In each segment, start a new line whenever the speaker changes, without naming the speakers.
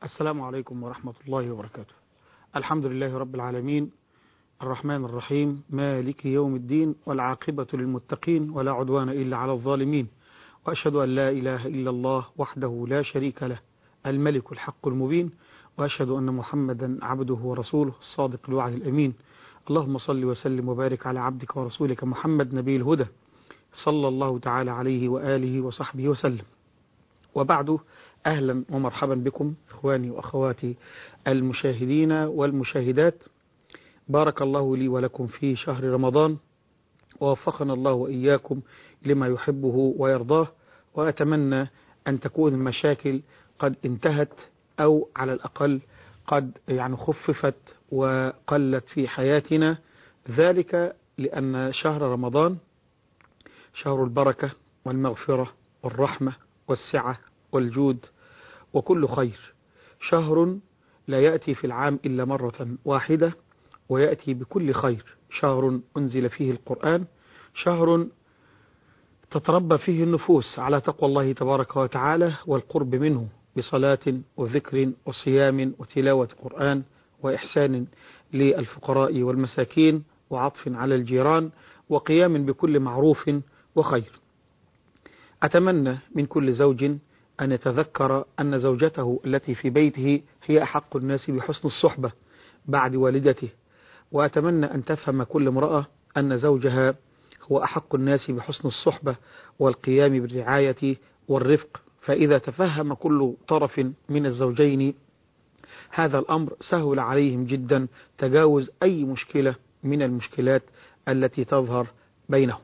السلام عليكم ورحمة الله وبركاته الحمد لله رب العالمين الرحمن الرحيم مالك يوم الدين والعاقبة للمتقين ولا عدوان إلا على الظالمين وأشهد أن لا إله إلا الله وحده لا شريك له الملك الحق المبين وأشهد أن محمدا عبده ورسوله الصادق الوعد الأمين اللهم صل وسلم وبارك على عبدك ورسولك محمد نبي الهدى صلى الله تعالى عليه وآله وصحبه وسلم وبعد أهلا ومرحبا بكم إخواني وأخواتي المشاهدين والمشاهدات بارك الله لي ولكم في شهر رمضان ووفقنا الله وإياكم لما يحبه ويرضاه وأتمنى أن تكون المشاكل قد انتهت أو على الأقل قد يعني خففت وقلت في حياتنا ذلك لأن شهر رمضان شهر البركة والمغفرة والرحمة والسعة والجود وكل خير شهر لا يأتي في العام إلا مرة واحدة ويأتي بكل خير شهر أنزل فيه القرآن شهر تتربى فيه النفوس على تقوى الله تبارك وتعالى والقرب منه بصلاة وذكر وصيام وتلاوة قرآن وإحسان للفقراء والمساكين وعطف على الجيران وقيام بكل معروف وخير أتمنى من كل زوج أن يتذكر أن زوجته التي في بيته هي أحق الناس بحسن الصحبة بعد والدته وأتمنى أن تفهم كل امرأة أن زوجها هو أحق الناس بحسن الصحبة والقيام بالرعاية والرفق فإذا تفهم كل طرف من الزوجين هذا الأمر سهل عليهم جدا تجاوز أي مشكلة من المشكلات التي تظهر بينهم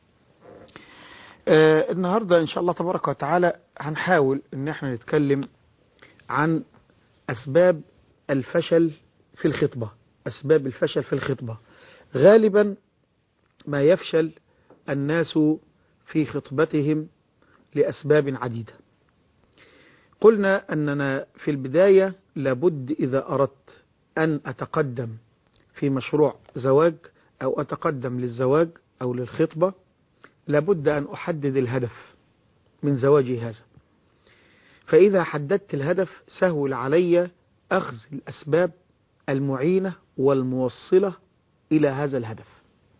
آه النهاردة إن شاء الله تبارك وتعالى هنحاول إن احنا نتكلم عن أسباب الفشل في الخطبة أسباب الفشل في الخطبة غالبا ما يفشل الناس في خطبتهم لأسباب عديدة قلنا أننا في البداية لابد إذا أردت أن أتقدم في مشروع زواج أو أتقدم للزواج أو للخطبة لابد أن أحدد الهدف من زواجي هذا فإذا حددت الهدف سهل علي أخذ الأسباب المعينة والموصلة إلى هذا الهدف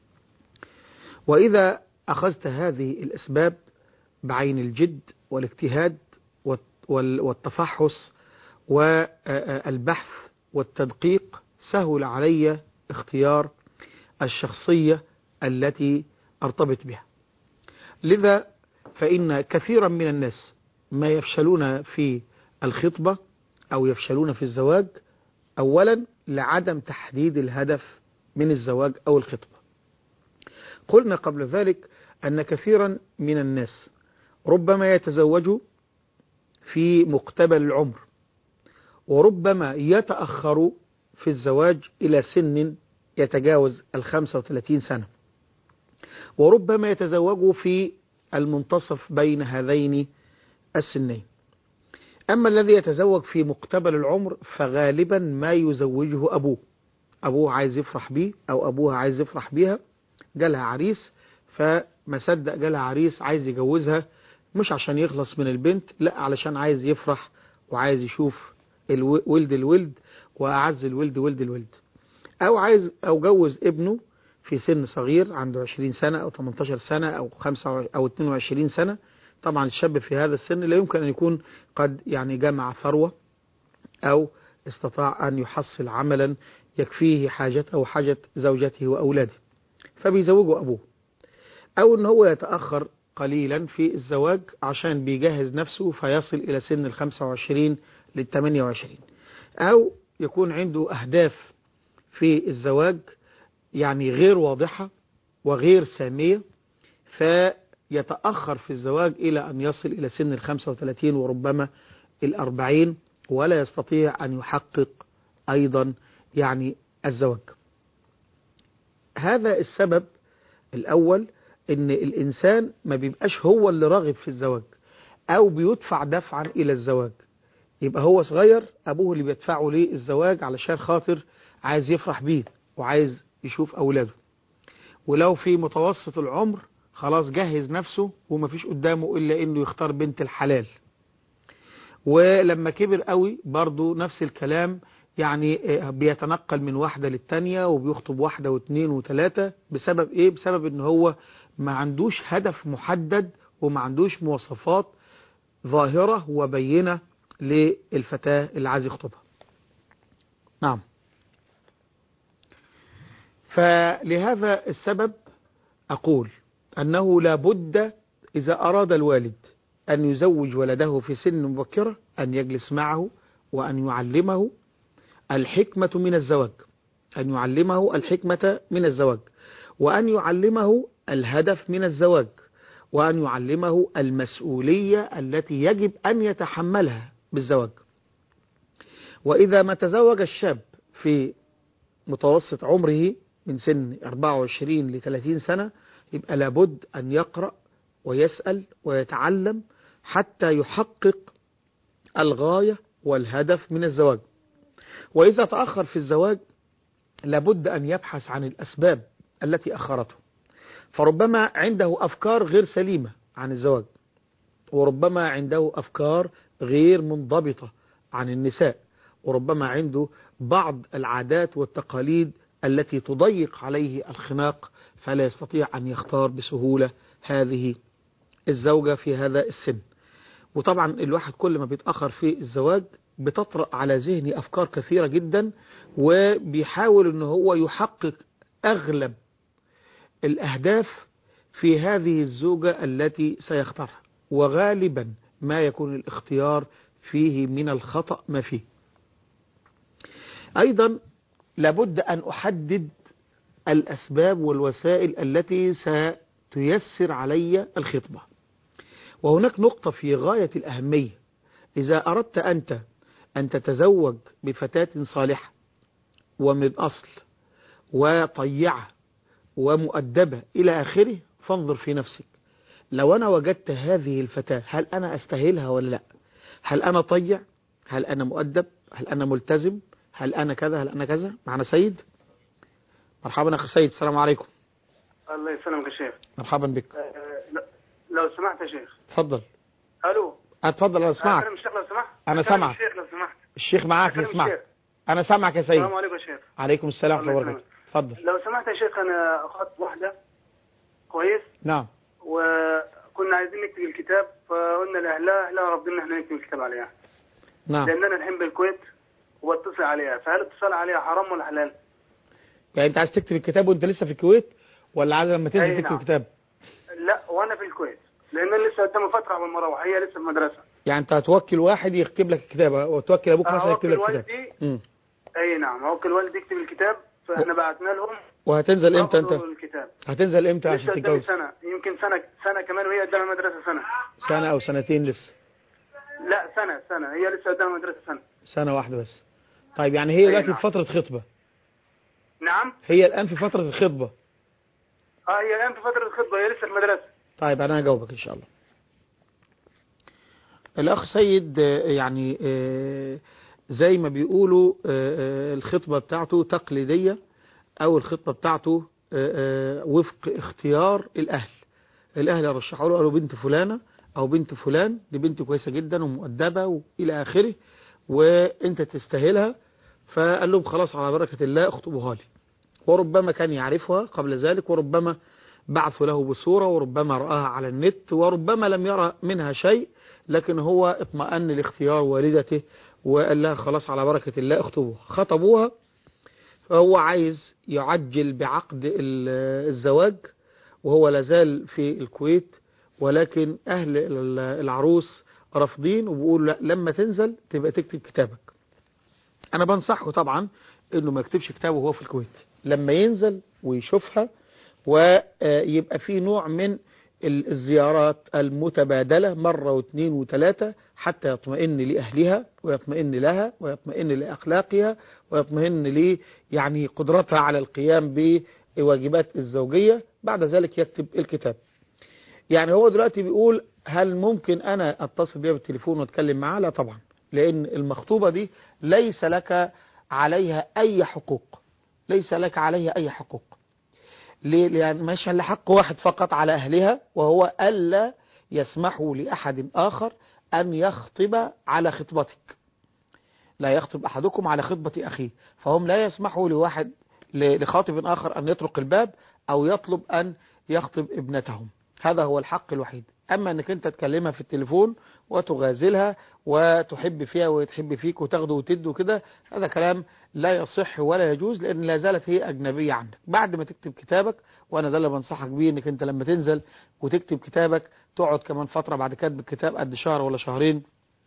وإذا أخذت هذه الأسباب بعين الجد والاجتهاد والتفحص والبحث والتدقيق سهل علي اختيار الشخصية التي أرتبط بها لذا فإن كثيرا من الناس ما يفشلون في الخطبة أو يفشلون في الزواج أولا لعدم تحديد الهدف من الزواج أو الخطبة قلنا قبل ذلك أن كثيرا من الناس ربما يتزوج في مقتبل العمر وربما يتأخر في الزواج إلى سن يتجاوز الخمسة وثلاثين سنة وربما يتزوج في المنتصف بين هذين السنين أما الذي يتزوج في مقتبل العمر فغالبا ما يزوجه أبوه أبوه عايز يفرح بيه أو أبوها عايز يفرح بيها جالها عريس فما صدق جالها عريس عايز يجوزها مش عشان يخلص من البنت لا علشان عايز يفرح وعايز يشوف الولد الولد وأعز الولد ولد الولد أو عايز أو جوز ابنه في سن صغير عنده 20 سنة أو 18 سنة أو 5 أو 22 سنة طبعا الشاب في هذا السن لا يمكن أن يكون قد يعني جمع ثروة أو استطاع أن يحصل عملا يكفيه حاجته وحاجة زوجته وأولاده فبيزوجه أبوه أو أن هو يتأخر قليلا في الزواج عشان بيجهز نفسه فيصل إلى سن ال 25 لل 28 أو يكون عنده أهداف في الزواج يعني غير واضحة وغير سامية فيتأخر في الزواج إلى أن يصل إلى سن ال 35 وربما ال 40 ولا يستطيع أن يحقق أيضا يعني الزواج هذا السبب الأول ان الانسان ما بيبقاش هو اللي راغب في الزواج او بيدفع دفعا الى الزواج يبقى هو صغير ابوه اللي بيدفعه ليه الزواج علشان خاطر عايز يفرح بيه وعايز يشوف اولاده ولو في متوسط العمر خلاص جهز نفسه ومفيش قدامه الا انه يختار بنت الحلال ولما كبر قوي برضو نفس الكلام يعني آه، بيتنقل من واحدة للتانية وبيخطب واحدة واثنين وثلاثة بسبب ايه بسبب ان هو ما عندوش هدف محدد وما عندوش مواصفات ظاهرة وبينة للفتاة اللي عايز يخطبها نعم فلهذا السبب أقول أنه لا بد إذا أراد الوالد أن يزوج ولده في سن مبكرة أن يجلس معه وأن يعلمه الحكمة من الزواج أن يعلمه الحكمة من الزواج وأن يعلمه الهدف من الزواج وأن يعلمه المسؤولية التي يجب أن يتحملها بالزواج وإذا ما تزوج الشاب في متوسط عمره من سن 24 ل 30 سنة يبقى لابد أن يقرأ ويسأل ويتعلم حتى يحقق الغاية والهدف من الزواج وإذا تأخر في الزواج لابد أن يبحث عن الأسباب التي أخرته فربما عنده أفكار غير سليمة عن الزواج وربما عنده أفكار غير منضبطة عن النساء وربما عنده بعض العادات والتقاليد التي تضيق عليه الخناق فلا يستطيع أن يختار بسهولة هذه الزوجة في هذا السن وطبعا الواحد كل ما بيتأخر في الزواج بتطرأ على ذهني أفكار كثيرة جدا وبيحاول أنه هو يحقق أغلب الأهداف في هذه الزوجة التي سيختارها وغالبا ما يكون الاختيار فيه من الخطأ ما فيه أيضا لابد أن أحدد الأسباب والوسائل التي ستيسر علي الخطبة وهناك نقطة في غاية الأهمية إذا أردت أنت أن تتزوج بفتاة صالحة ومن أصل وطيعة ومؤدبة إلى آخره فانظر في نفسك لو أنا وجدت هذه الفتاة هل أنا أستاهلها ولا لا هل أنا طيع هل أنا مؤدب هل أنا ملتزم هل أنا كذا هل أنا كذا معنا سيد مرحبا أخي سيد السلام عليكم
الله يسلمك يا شيخ
مرحبا بك
آه، ل- لو سمحت يا شيخ
اتفضل
الو
اتفضل انا
اسمعك
اسمعك
اكلم الشيخ لو سمحت
أنا
أكلم
سامعك.
الشيخ لو سمحت
الشيخ معاك
أكلم
يسمعك
الشيخ.
انا سامعك يا سيد
السلام عليكم يا شيخ
عليكم السلام ورحمه
الله
الله وبركاته اتفضل
لو سمحت يا شيخ انا اخذت واحده كويس
نعم
وكنا عايزين نكتب الكتاب فقلنا لاهلها اهلها رافضين ان احنا نكتب الكتاب عليها
نعم
لان انا الحين بالكويت واتصل عليها فهل الاتصال عليها حرام ولا حلال؟
يعني انت عايز تكتب الكتاب وانت لسه في الكويت ولا عايز لما تنزل
أي
تكتب
نعم.
الكتاب
لا وانا في الكويت لان انا لسه قدامي فتره قبل ما اروح هي لسه في المدرسه
يعني انت هتوكل واحد يكتب لك الكتاب وتوكل ابوك مثلا يكتب
أوكل
لك الكتاب
والدي
مم.
اي نعم اوكل والدي يكتب الكتاب فاحنا بعتنا لهم
وهتنزل امتى انت
رفضوا الكتاب
هتنزل امتى
لسه
عشان
قدامي
تتجوز
سنة يمكن سنة سنة كمان وهي قدامها مدرسة سنة
سنه او سنتين لسه
لا سنة سنة هي لسه قدامها مدرسة سنة
سنه واحده بس طيب يعني هي
أي
دلوقتي
نعم.
في فتره خطبه
نعم
هي الان في فتره الخطبه
اه هي الآن في فترة الخطبة هي لسه في المدرسة
طيب انا هجاوبك ان شاء الله الاخ سيد آه، يعني آه، زي ما بيقولوا آه، آه، الخطبة بتاعته تقليدية او الخطبة بتاعته آه، آه، وفق اختيار الاهل الاهل يرشحوا له قالوا بنت فلانة او بنت فلان دي بنت كويسة جدا ومؤدبة والى اخره وانت تستاهلها فقال لهم خلاص على بركة الله اخطبوها لي وربما كان يعرفها قبل ذلك وربما بعثوا له بصورة وربما رآها على النت وربما لم يرى منها شيء لكن هو اطمأن لاختيار والدته وقال لها خلاص على بركة الله اخطبوها خطبوها فهو عايز يعجل بعقد ال- الزواج وهو لازال في الكويت ولكن أهل ال- العروس رافضين وبيقولوا لا لما تنزل تبقى تكتب كتابك أنا بنصحه طبعا إنه ما يكتبش كتابه وهو في الكويت لما ينزل ويشوفها ويبقى في نوع من ال- الزيارات المتبادلة مرة واثنين وثلاثة حتى يطمئن لأهلها ويطمئن لها ويطمئن لأخلاقها ويطمئن ل يعني قدرتها على القيام بواجبات الزوجية بعد ذلك يكتب الكتاب يعني هو دلوقتي بيقول هل ممكن أنا أتصل بيها بالتليفون وأتكلم معاه لا طبعا لأن المخطوبة دي ليس لك عليها أي حقوق ليس لك عليها أي حقوق ليه؟ لأن مش إلا حق واحد فقط على أهلها وهو ألا يسمحوا لأحد آخر أن يخطب على خطبتك لا يخطب أحدكم على خطبة أخيه فهم لا يسمحوا لواحد ل- لخاطب آخر أن يطرق الباب أو يطلب أن يخطب ابنتهم هذا هو الحق الوحيد أما أنك أنت تكلمها في التليفون وتغازلها وتحب فيها وتحب فيك وتاخده وتد وكده هذا كلام لا يصح ولا يجوز لأن لا زالت هي أجنبية عندك بعد ما تكتب كتابك وأنا ده اللي بنصحك بيه أنك أنت لما تنزل وتكتب كتابك تقعد كمان فترة بعد كتب الكتاب قد شهر ولا شهرين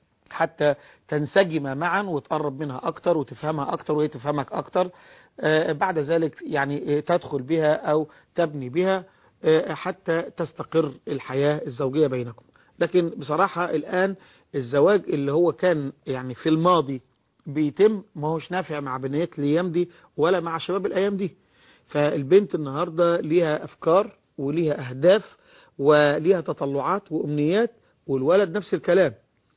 حتى تنسجم معا وتقرب منها أكتر وتفهمها أكتر وهي تفهمك أكتر آه، بعد ذلك يعني آه، تدخل بها أو تبني بها آه، حتى تستقر الحياة الزوجية بينكم لكن بصراحة الآن الزواج اللي هو كان يعني في الماضي بيتم ما هوش نافع مع بنات الأيام دي ولا مع شباب الأيام دي فالبنت النهاردة ليها أفكار وليها أهداف وليها تطلعات وأمنيات والولد نفس الكلام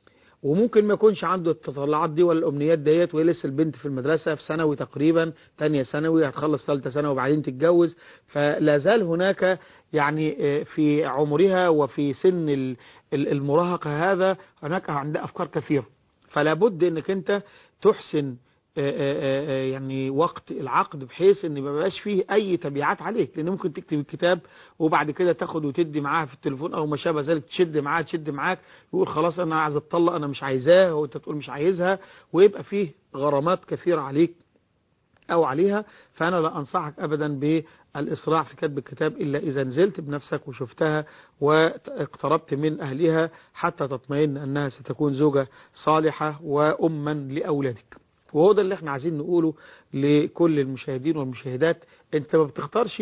وممكن ما يكونش عنده التطلعات دي ولا الامنيات ديت وهي لسه البنت في المدرسه في ثانوي تقريبا تانية ثانوي هتخلص ثالثه ثانوي وبعدين تتجوز فلا زال هناك يعني آه، في عمرها وفي سن ال- ال- المراهقه هذا هناك عندها افكار كثيره فلا بد انك انت تحسن آه، آه، آه، يعني وقت العقد بحيث ان ما يبقاش فيه اي تبعات عليك لان ممكن تكتب الكتاب وبعد كده تاخد وتدي معاها في التليفون او ما شابه ذلك تشد معاها تشد معاك يقول خلاص انا عايز اتطلق انا مش عايزاه وانت تقول مش عايزها ويبقى فيه غرامات كثيره عليك او عليها فانا لا انصحك ابدا بالاسراع في كتب الكتاب الا اذا نزلت بنفسك وشفتها واقتربت من اهلها حتى تطمئن انها ستكون زوجة صالحة واما لاولادك وهو ده اللي احنا عايزين نقوله لكل المشاهدين والمشاهدات انت ما بتختارش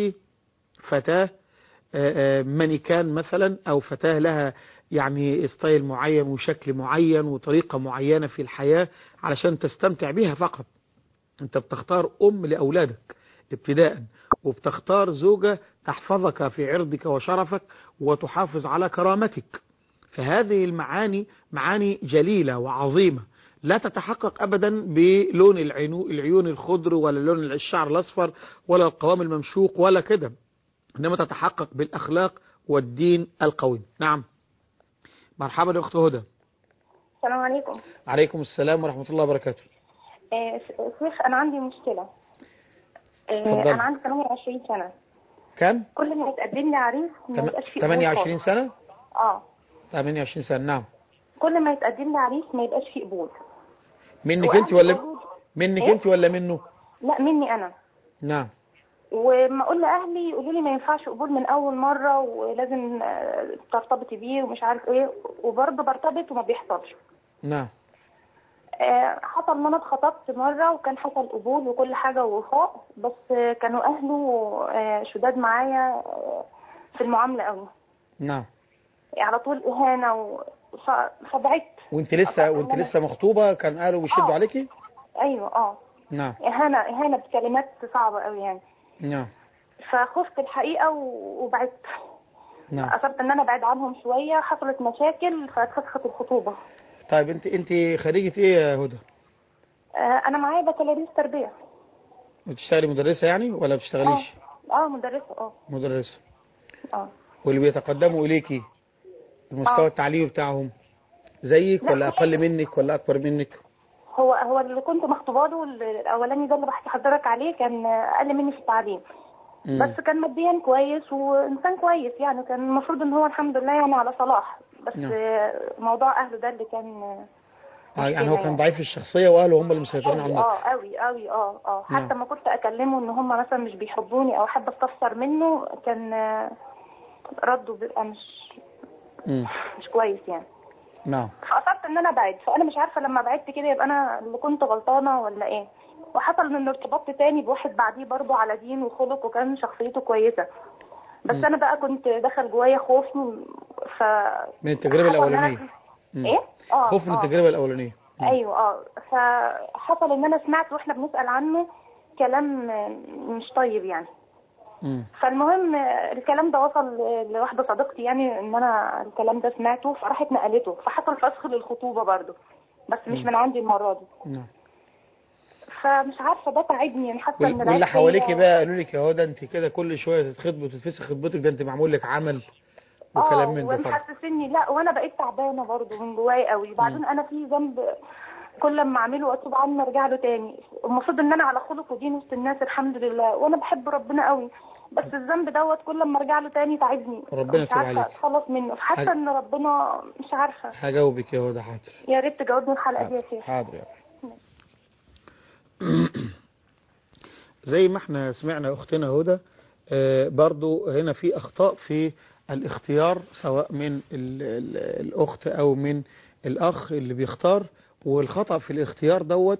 فتاة آه، آه، مانيكان مثلا او فتاة لها يعني ستايل معين وشكل معين وطريقة معينة في الحياة علشان تستمتع بها فقط انت بتختار ام لاولادك ابتداء وبتختار زوجة تحفظك في عرضك وشرفك وتحافظ على كرامتك فهذه المعاني معاني جليلة وعظيمة لا تتحقق أبدا بلون العينو- العيون الخضر ولا لون الشعر الأصفر ولا القوام الممشوق ولا كده إنما تتحقق بالأخلاق والدين القويم نعم مرحبا يا أخت هدى
السلام عليكم
عليكم السلام ورحمة الله وبركاته
آه، شيخ انا عندي مشكله آه،
اتفضلي.
انا عندي 28 سنه
كم؟
كل ما يتقدم لي عريس ما
تم-
يبقاش فيه قبول
28
خالص.
سنة؟
اه
28 سنة نعم
كل ما يتقدم لي عريس ما يبقاش فيه قبول
منك انت
وأهلي
ولا
برضو-
منك
إيه؟
انت ولا منه
لا مني انا
نعم
وما اقول لاهلي يقولوا لي ما ينفعش قبول من اول مره ولازم آه، ترتبطي بيه ومش عارف ايه وبرضه برتبط وما بيحصلش
نعم
آه، حصل ان انا اتخطبت مره وكان حصل قبول وكل حاجه ووفاء بس آه، كانوا اهله آه، شداد معايا آه، في المعامله قوي
نعم
على طول اهانه و... ف... فبعدت
وانت لسه وانت لسه مخطوبة كان قالوا بيشدوا
آه.
عليكي
ايوه اه
نعم
اهانه اهانه بكلمات صعبه قوي يعني
نعم
فخفت الحقيقه و- وبعدت
نعم
اصرت ان انا ابعد عنهم شويه حصلت مشاكل فاتفسخت الخطوبه
طيب انت انت خريجة ايه يا هدى
آه، انا معايا بكالوريوس تربيه
بتشتغلي مدرسة يعني ولا بتشتغليش
اه اه مدرسه اه
مدرسة
اه
واللي بيتقدموا اليكي المستوى
آه.
التعليمي بتاعهم زيك
لا،
ولا
مش-
اقل منك ولا اكبر منك
هو هو اللي كنت مخطوبه له الاولاني ده اللي بحكي حضرتك عليه كان اقل مني في التعليم
مم.
بس كان ماديا كويس وانسان كويس يعني كان المفروض ان هو الحمد لله يعني على صلاح بس
نعم.
آه، موضوع اهله ده اللي كان آه،
آه يعني
مشكلة
هو كان ضعيف الشخصية واهله هم اللي مسيطرين على
قوي
الموقف
اه قوي قوي اه اه
نعم.
حتى ما كنت اكلمه ان هم مثلا مش بيحبوني او احب استفسر منه كان آه، رده بيبقى مش
مم.
مش كويس يعني
نعم
فاصرت ان انا ابعد فانا مش عارفه لما بعدت كده يبقى انا اللي كنت غلطانه ولا ايه وحصل ان ارتبطت تاني بواحد بعديه برضه على دين وخلق وكان شخصيته كويسه بس
مم.
انا بقى كنت دخل جوايا خوف من- ف
من التجربة
حصل إن أنا-
الأولانية مم.
ايه اه
خوف من
آه.
التجربة الأولانية مم.
ايوه اه فحصل ان انا سمعت واحنا بنسال عنه كلام مش طيب يعني
مم.
فالمهم الكلام ده وصل لواحده صديقتي يعني ان انا الكلام ده سمعته فراحت نقلته فحصل فسخ للخطوبه برضه بس مش
مم.
من عندي المره دي
نعم
فمش عارفه ده تعبني يعني حاسه ان
وال-
العيب
واللي حواليكي
فيا-
بقى قالوا لك يا هدى انت كده كل شويه تتخطبي وتتفسخ خطبتك ده انت معمول لك عمل وكلام
اه
من ده طبعا
ومحسسني لا وانا بقيت تعبانه برضه من جوايا قوي وبعدين انا في ذنب كل لما اعمله واتوب عنه ارجع له تاني المفروض ان انا على خلق ودين وسط الناس الحمد لله وانا بحب ربنا قوي بس الذنب دوت كل لما ارجع له تاني تعبني
ربنا
مش
يتوب
عارفه
عليك.
اتخلص منه فحاسه ان ربنا مش عارفه
هجاوبك يا هدى حاضر
يا ريت تجاوبني الحلقه دي يا شيخ
حاضر يا زي ما احنا سمعنا اختنا هدى آه، برضو هنا في اخطاء في الاختيار سواء من ال ال الاخت او من الاخ اللي بيختار والخطأ في الاختيار دوت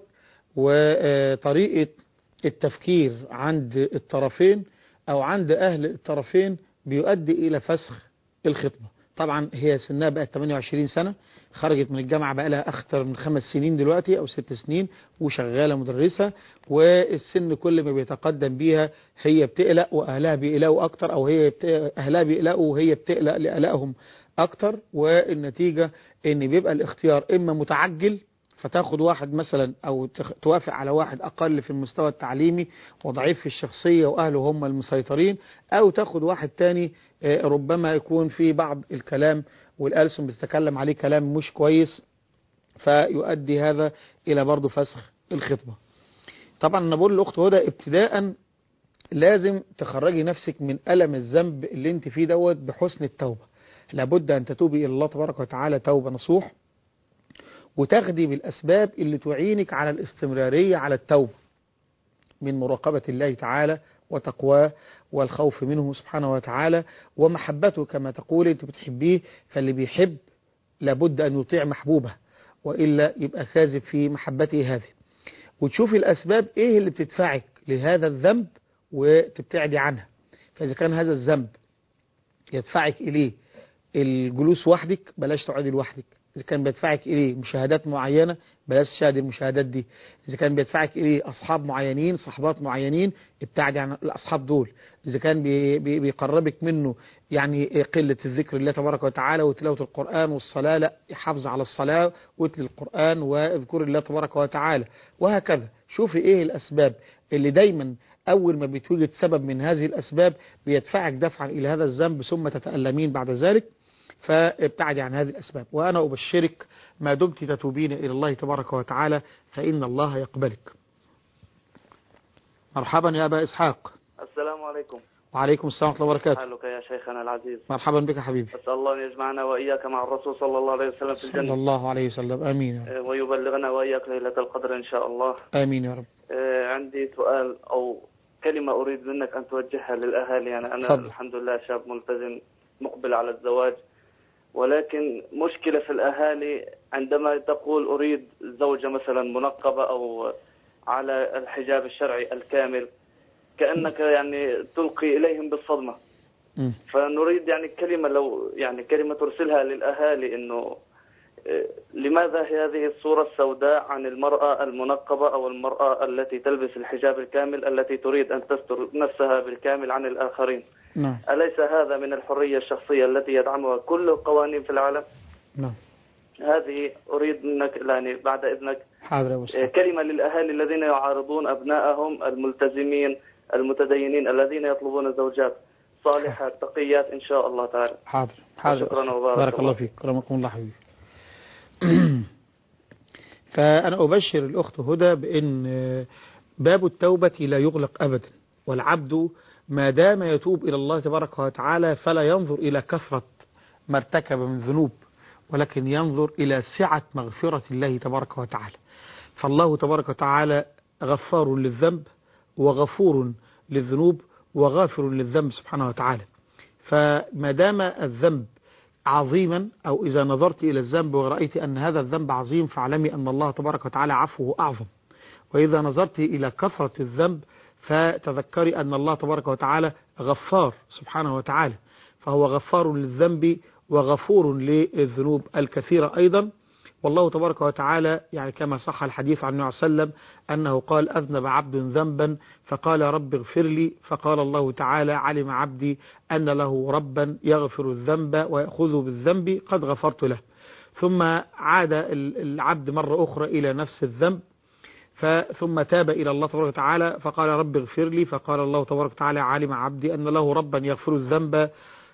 وطريقة التفكير عند الطرفين او عند اهل الطرفين بيؤدي الى فسخ الخطبة طبعا هي سنها بقت 28 سنة خرجت من الجامعة بقى لها أكثر من خمس سنين دلوقتي أو ست سنين وشغالة مدرسة والسن كل ما بيتقدم بيها هي بتقلق وأهلها بيقلقوا أكتر أو هي بت... أهلها بيقلقوا وهي بتقلق لقلقهم أكتر والنتيجة إن بيبقى الاختيار إما متعجل فتاخد واحد مثلا او تخ- توافق على واحد اقل في المستوى التعليمي وضعيف في الشخصية واهله هم المسيطرين او تاخد واحد تاني آه، ربما يكون في بعض الكلام والألسن بتتكلم عليه كلام مش كويس فيؤدي هذا الى برضه فسخ الخطبة طبعا انا بقول لاخت هدى ابتداء لازم تخرجي نفسك من ألم الذنب اللي انت فيه دوت بحسن التوبة لابد ان تتوبي الى الله تبارك وتعالى توبة نصوح وتاخدي بالأسباب اللي تعينك على الاستمرارية على التوبة من مراقبة الله تعالى وتقواه والخوف منه سبحانه وتعالى ومحبته كما تقول انت بتحبيه فاللي بيحب لابد أن يطيع محبوبه وإلا يبقى كاذب في محبته هذه وتشوفي الأسباب إيه اللي بتدفعك لهذا الذنب وتبتعدي عنها فإذا كان هذا الذنب يدفعك إليه الجلوس وحدك بلاش تقعدي لوحدك إذا كان بيدفعك إليه مشاهدات معينة بلاش تشاهدي المشاهدات دي إذا كان بيدفعك إليه أصحاب معينين صحبات معينين ابتعدي عن الأصحاب دول إذا كان بي بي بيقربك منه يعني قلة الذكر الله تبارك وتعالى وتلاوة القرآن والصلاة لا حافظ على الصلاة واتل القرآن واذكر الله تبارك وتعالى وهكذا شوفي إيه الأسباب اللي دايما أول ما بيتوجد سبب من هذه الأسباب بيدفعك دفعا إلى هذا الذنب ثم تتألمين بعد ذلك فابتعدي عن هذه الأسباب وأنا أبشرك ما دمت تتوبين إلى الله تبارك وتعالى فإن الله يقبلك مرحبا يا أبا إسحاق
السلام عليكم
وعليكم السلام ورحمة الله وبركاته
حالك يا شيخنا العزيز
مرحبا بك حبيبي
أسأل الله أن يجمعنا وإياك مع الرسول صلى الله عليه وسلم في
صلى
الجنة
الله عليه وسلم آمين يا رب.
آه، ويبلغنا وإياك ليلة القدر إن شاء الله
آمين يا رب
آه، عندي سؤال أو كلمة أريد منك أن توجهها للأهالي يعني أنا
تفضل.
الحمد لله شاب ملتزم مقبل على الزواج ولكن مشكلة في الأهالي عندما تقول أريد زوجة مثلا منقبة أو على الحجاب الشرعي الكامل كأنك يعني تلقي إليهم بالصدمة
مم.
فنريد يعني كلمة لو يعني كلمة ترسلها للأهالي إنه آه، لماذا هذه الصورة السوداء عن المرأة المنقبة أو المرأة التي تلبس الحجاب الكامل التي تريد أن تستر نفسها بالكامل عن الآخرين
نعم
أليس هذا من الحرية الشخصية التي يدعمها كل القوانين في العالم
نعم
هذه أريد منك يعني بعد إذنك
حاضر يا أبو
آه،
إسحاق
كلمة للأهالي الذين يعارضون أبنائهم الملتزمين المتدينين الذين يطلبون زوجات صالحات تقيات إن شاء الله تعالى
حاضر حاضر يا
شكراً
أسحاق.
وبارك
بارك الله
الله.
فيك كرمكم الله حبيبي فأنا أبشر الأخت هدى بأن باب التوبة لا يغلق أبدا والعبد ما دام يتوب إلى الله تبارك وتعالى فلا ينظر إلى كثرة ما ارتكب من ذنوب ولكن ينظر إلى سعة مغفرة الله تبارك وتعالى فالله تبارك وتعالى غفار للذنب وغفور للذنوب وغافر للذنب سبحانه وتعالى فما دام الذنب عظيما أو إذا نظرت إلى الذنب ورأيت أن هذا الذنب عظيم فاعلمي أن الله تبارك وتعالى عفوه أعظم وإذا نظرت إلى كثرة الذنب فتذكري أن الله تبارك وتعالى غفار سبحانه وتعالى فهو غفار للذنب وغفور للذنوب الكثيرة أيضا والله تبارك وتعالى يعني كما صح الحديث عن النبي صلى الله عليه وسلم أنه قال أذنب عبد ذنبا فقال رب اغفر لي فقال الله تعالى علم عبدي أن له ربا يغفر الذنب ويأخذ بالذنب قد غفرت له ثم عاد ال- العبد مرة أخرى إلى نفس الذنب ثم تاب إلى الله تبارك وتعالى فقال رب اغفر لي فقال الله تبارك وتعالى علم عبدي أن له ربا يغفر الذنب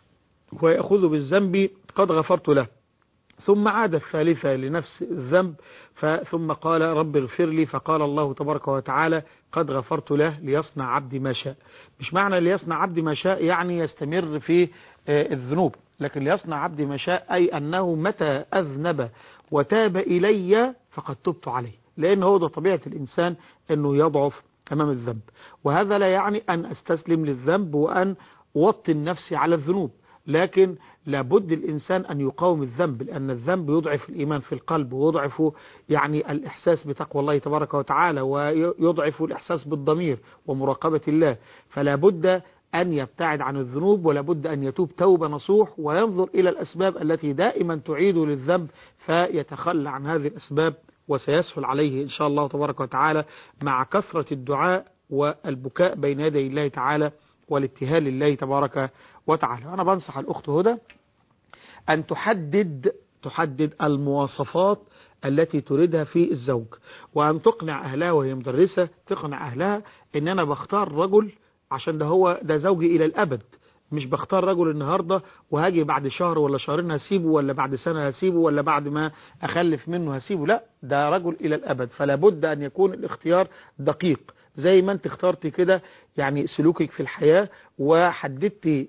ويأخذ بالذنب قد غفرت له ثم عاد الثالثة لنفس الذنب ثم قال رب اغفر لي فقال الله تبارك وتعالى قد غفرت له ليصنع عبدي ما شاء مش معنى ليصنع عبدي ما شاء يعني يستمر في الذنوب لكن ليصنع عبدي ما شاء أي أنه متى أذنب وتاب إلي فقد تبت عليه لأن هو ده طبيعة الإنسان أنه يضعف أمام الذنب وهذا لا يعني أن أستسلم للذنب وأن أوطن نفسي على الذنوب لكن لابد الإنسان أن يقاوم الذنب لأن الذنب يضعف الإيمان في القلب ويضعف يعني الإحساس بتقوى الله تبارك وتعالى ويضعف الإحساس بالضمير ومراقبة الله فلا بد أن يبتعد عن الذنوب ولا بد أن يتوب توبة نصوح وينظر إلى الأسباب التي دائما تعيد للذنب فيتخلى عن هذه الأسباب وسيسهل عليه إن شاء الله تبارك وتعالى مع كثرة الدعاء والبكاء بين يدي الله تعالى والابتهال لله تبارك وتعالى أنا بنصح الأخت هدى أن تحدد تحدد المواصفات التي تريدها في الزوج وأن تقنع أهلها وهي مدرسة تقنع أهلها أن أنا بختار رجل عشان ده هو ده زوجي إلى الأبد مش بختار رجل النهاردة وهاجي بعد شهر ولا شهرين هسيبه ولا بعد سنة هسيبه ولا بعد ما أخلف منه هسيبه لا ده رجل إلى الأبد فلا بد أن يكون الاختيار دقيق زي ما انت اخترتي كده يعني سلوكك في الحياة وحددتي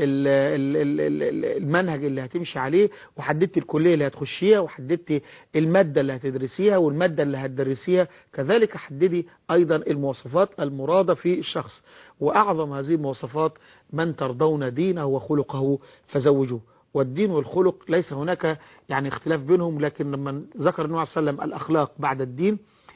المنهج اللي هتمشي عليه وحددت الكلية اللي هتخشيها وحددت المادة اللي هتدرسيها والمادة اللي هتدرسيها كذلك حددي أيضا المواصفات المرادة في الشخص وأعظم هذه المواصفات من ترضون دينه وخلقه فزوجوه والدين والخلق ليس هناك يعني اختلاف بينهم لكن لما ذكر النبي صلى الله عليه وسلم الأخلاق بعد الدين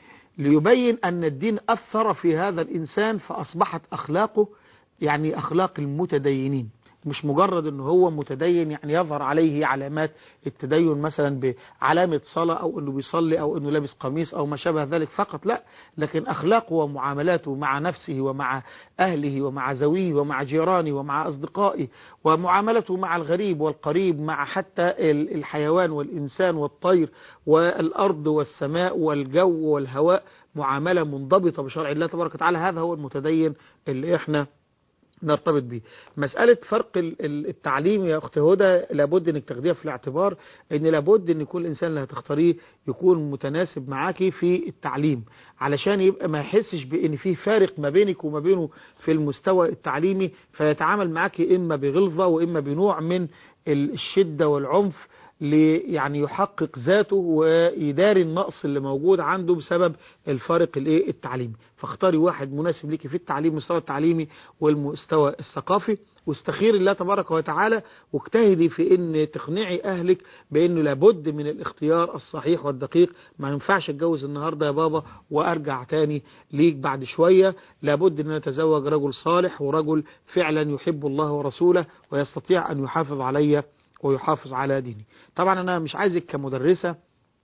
ليبين أن الدين أثر في هذا الإنسان فأصبحت أخلاقه يعني أخلاق المتدينين مش مجرد أنه هو متدين يعني يظهر عليه علامات التدين مثلا بعلامة صلاة أو أنه بيصلي أو أنه لابس قميص أو ما شابه ذلك فقط لا لكن أخلاقه ومعاملاته مع نفسه ومع أهله ومع زويه ومع جيرانه ومع أصدقائه ومعاملته مع الغريب والقريب مع حتى الحيوان والإنسان والطير والأرض والسماء والجو والهواء معاملة منضبطة بشرع الله تبارك وتعالى هذا هو المتدين اللي احنا نرتبط به مسألة فرق التعليم يا أخت هدى لابد أنك تاخديها في الاعتبار أن لابد أن كل إنسان اللي هتختاريه يكون متناسب معاكي في التعليم علشان يبقى ما يحسش بأن فيه فارق ما بينك وما بينه في المستوى التعليمي فيتعامل معاكي إما بغلظة وإما بنوع من الشدة والعنف يعني يحقق ذاته ويداري النقص اللي موجود عنده بسبب الفارق الايه التعليمي فاختاري واحد مناسب ليكي في التعليم المستوى التعليمي والمستوى الثقافي واستخير الله تبارك وتعالى واجتهدي في ان تقنعي اهلك بانه لابد من الاختيار الصحيح والدقيق ما ينفعش اتجوز النهارده يا بابا وارجع تاني ليك بعد شوية لابد ان اتزوج رجل صالح ورجل فعلا يحب الله ورسوله ويستطيع ان يحافظ علي ويحافظ على ديني طبعا انا مش عايزك كمدرسة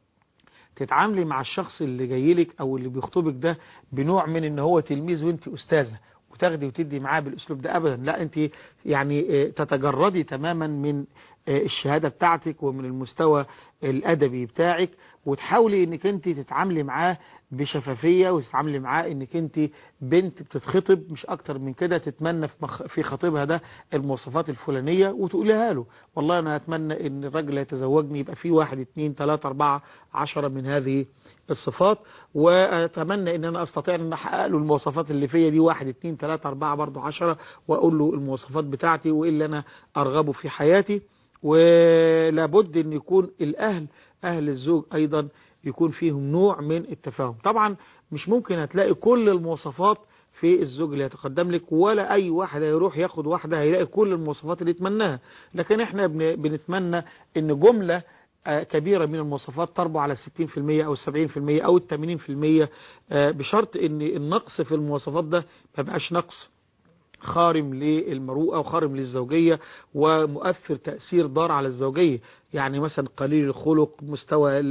تتعاملي مع الشخص اللي جاي لك او اللي بيخطبك ده بنوع من ان هو تلميذ وانت استاذة وتاخدي وتدي معاه بالاسلوب ده ابدا لا انت يعني تتجردي تماما من الشهادة بتاعتك ومن المستوى الادبي بتاعك وتحاولي انك انت تتعاملي معاه بشفافية وتتعاملي معاه انك انت بنت بتتخطب مش اكتر من كده تتمنى في خطيبها ده المواصفات الفلانية وتقولها له والله انا اتمنى ان الراجل اللي يتزوجني يبقى فيه واحد اتنين تلاتة اربعة عشرة من هذه الصفات واتمنى ان انا استطيع ان احقق له المواصفات اللي فيا دي واحد اتنين تلاتة اربعة برضو عشرة واقول له المواصفات بتاعتي وايه اللي انا ارغبه في حياتي ولابد ان يكون الاهل اهل الزوج ايضا يكون فيهم نوع من التفاهم طبعا مش ممكن هتلاقي كل المواصفات في الزوج اللي يتقدم لك ولا اي واحد هيروح ياخد واحدة هيلاقي كل المواصفات اللي يتمناها لكن احنا بنتمنى ان جملة كبيرة من المواصفات تربو على 60% أو 70% أو 80% بشرط ان النقص في المواصفات ده ما بقاش نقص خارم للمروءة وخارم للزوجية ومؤثر تأثير ضار على الزوجية يعني مثلا قليل الخلق مستوى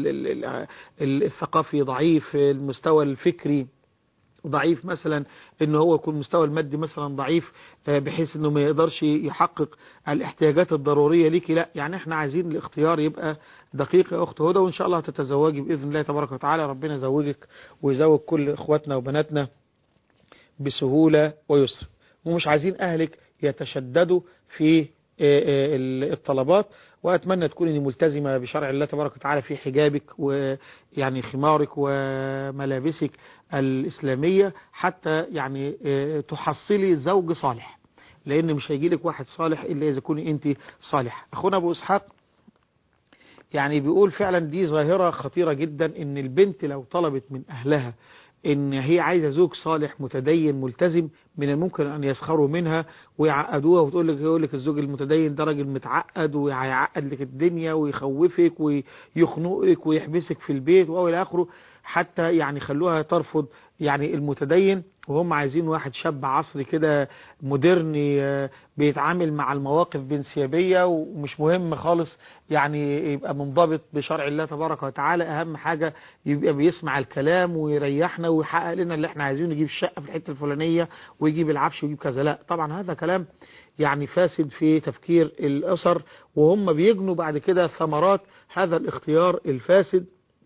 الثقافي ضعيف المستوى الفكري ضعيف مثلا ان هو يكون مستوى المادي مثلا ضعيف بحيث انه ما يقدرش يحقق الاحتياجات الضرورية ليكي لا يعني احنا عايزين الاختيار يبقى دقيق يا اخت هدى وان شاء الله هتتزوجي باذن الله تبارك وتعالى ربنا يزوجك ويزوج كل اخواتنا وبناتنا بسهولة ويسر ومش عايزين أهلك يتشددوا في ال- الطلبات وأتمنى تكوني ملتزمة بشرع الله تبارك وتعالى في حجابك ويعني خمارك وملابسك الإسلامية حتى يعني آه، تحصلي زوج صالح لأن مش هيجي لك واحد صالح إلا إذا كوني أنت صالح أخونا أبو إسحاق يعني بيقول فعلا دي ظاهرة خطيرة جدا ان البنت لو طلبت من اهلها ان هي عايزة زوج صالح متدين ملتزم من الممكن ان يسخروا منها ويعقدوها وتقول لك يقول لك الزوج المتدين ده راجل متعقد وهيعقد لك الدنيا ويخوفك ويخنقك ويحبسك في البيت والى اخره حتى يعني خلوها ترفض يعني المتدين وهم عايزين واحد شاب عصري كده مودرني آه، بيتعامل مع المواقف بانسيابية ومش مهم خالص يعني يبقى منضبط بشرع الله تبارك وتعالى أهم حاجة يبقى بيسمع الكلام ويريحنا ويحقق لنا اللي احنا عايزينه يجيب الشقة في الحتة الفلانية ويجيب العفش ويجيب كذا لا طبعا هذا كلام يعني فاسد في تفكير الأسر وهم بيجنوا بعد كده ثمرات هذا الاختيار الفاسد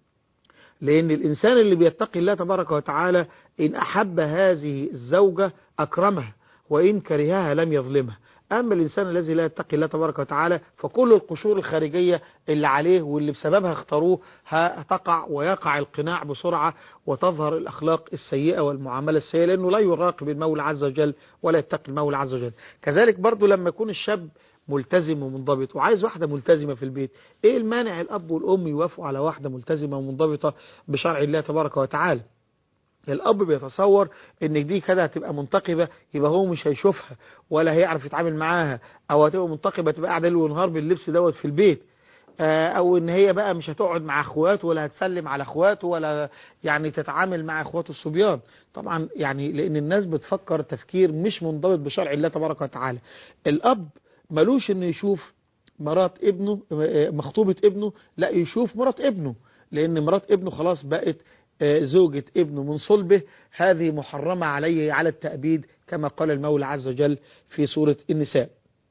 لأن الإنسان اللي بيتقي الله تبارك وتعالى إن أحب هذه الزوجة أكرمها وإن كرهها لم يظلمها أما الإنسان الذي لا يتقي الله تبارك وتعالى فكل القشور الخارجية اللي عليه واللي بسببها اختاروه هتقع ويقع القناع بسرعة وتظهر الأخلاق السيئة والمعاملة السيئة لأنه لا يراقب المولى عز وجل ولا يتقي المولى عز وجل كذلك برضو لما يكون الشاب ملتزم ومنضبط وعايز واحدة ملتزمة في البيت ايه المانع الاب والام يوافقوا على واحدة ملتزمة ومنضبطة بشرع الله تبارك وتعالى الاب بيتصور ان دي كده هتبقى منتقبة يبقى هو مش هيشوفها ولا هيعرف يتعامل معاها او هتبقى منتقبة تبقى قاعدة ليل ونهار باللبس دوت في البيت آه، او ان هي بقى مش هتقعد مع اخواته ولا هتسلم على اخواته ولا يعني تتعامل مع اخواته الصبيان طبعا يعني لان الناس بتفكر تفكير مش منضبط بشرع الله تبارك وتعالى الاب ملوش انه يشوف مرات ابنه آه، مخطوبة ابنه لا يشوف مرات ابنه لان مرات ابنه خلاص بقت آه، زوجة ابنه من صلبه هذه محرمة عليه على التأبيد كما قال المولى عز وجل في سورة النساء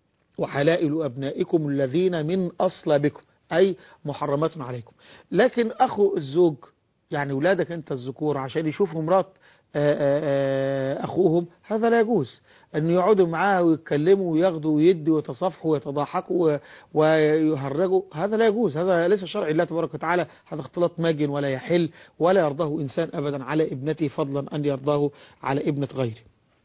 وحلائل أبنائكم الذين من أصلابكم أي محرمات عليكم لكن أخو الزوج يعني ولادك أنت الذكور عشان يشوفوا مرات آه، آه، آه، أخوهم هذا لا يجوز أن يقعدوا معاه ويتكلموا وياخدوا ويدوا ويتصافحوا ويتضاحكوا و- ويهرجوا هذا لا يجوز هذا ليس شرع الله تبارك وتعالى هذا اختلاط ماجن ولا يحل ولا يرضاه إنسان أبدا على ابنته فضلا أن يرضاه على ابنة غيره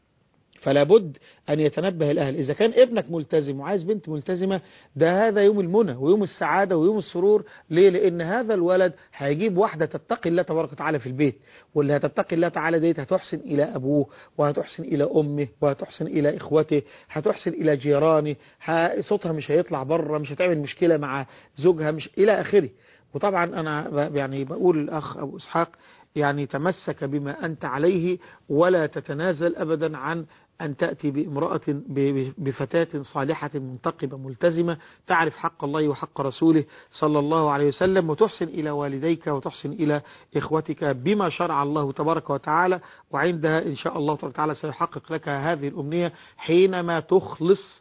فلا بد أن يتنبه الأهل إذا كان ابنك ملتزم وعايز بنت ملتزمة ده هذا يوم المنى ويوم السعادة ويوم السرور ليه لأن هذا الولد هيجيب واحدة تتقي الله تبارك وتعالى في البيت واللي هتتقي الله تعالى ديت هتحسن إلى أبوه وهتحسن إلى أمه وهتحسن إلى إخوته هتحسن إلى جيرانه ه- صوتها مش هيطلع بره مش هتعمل مشكلة مع زوجها مش إلى آخره وطبعا أنا ب- يعني بقول الأخ أبو إسحاق يعني تمسك بما أنت عليه ولا تتنازل أبدا عن أن تأتي بامرأة ب- ب- بفتاة صالحة منتقبة ملتزمة تعرف حق الله وحق رسوله صلى الله عليه وسلم وتحسن إلى والديك وتحسن إلى إخوتك بما شرع الله تبارك وتعالى وعندها إن شاء الله تبارك وتعالى سيحقق لك هذه الأمنية حينما تخلص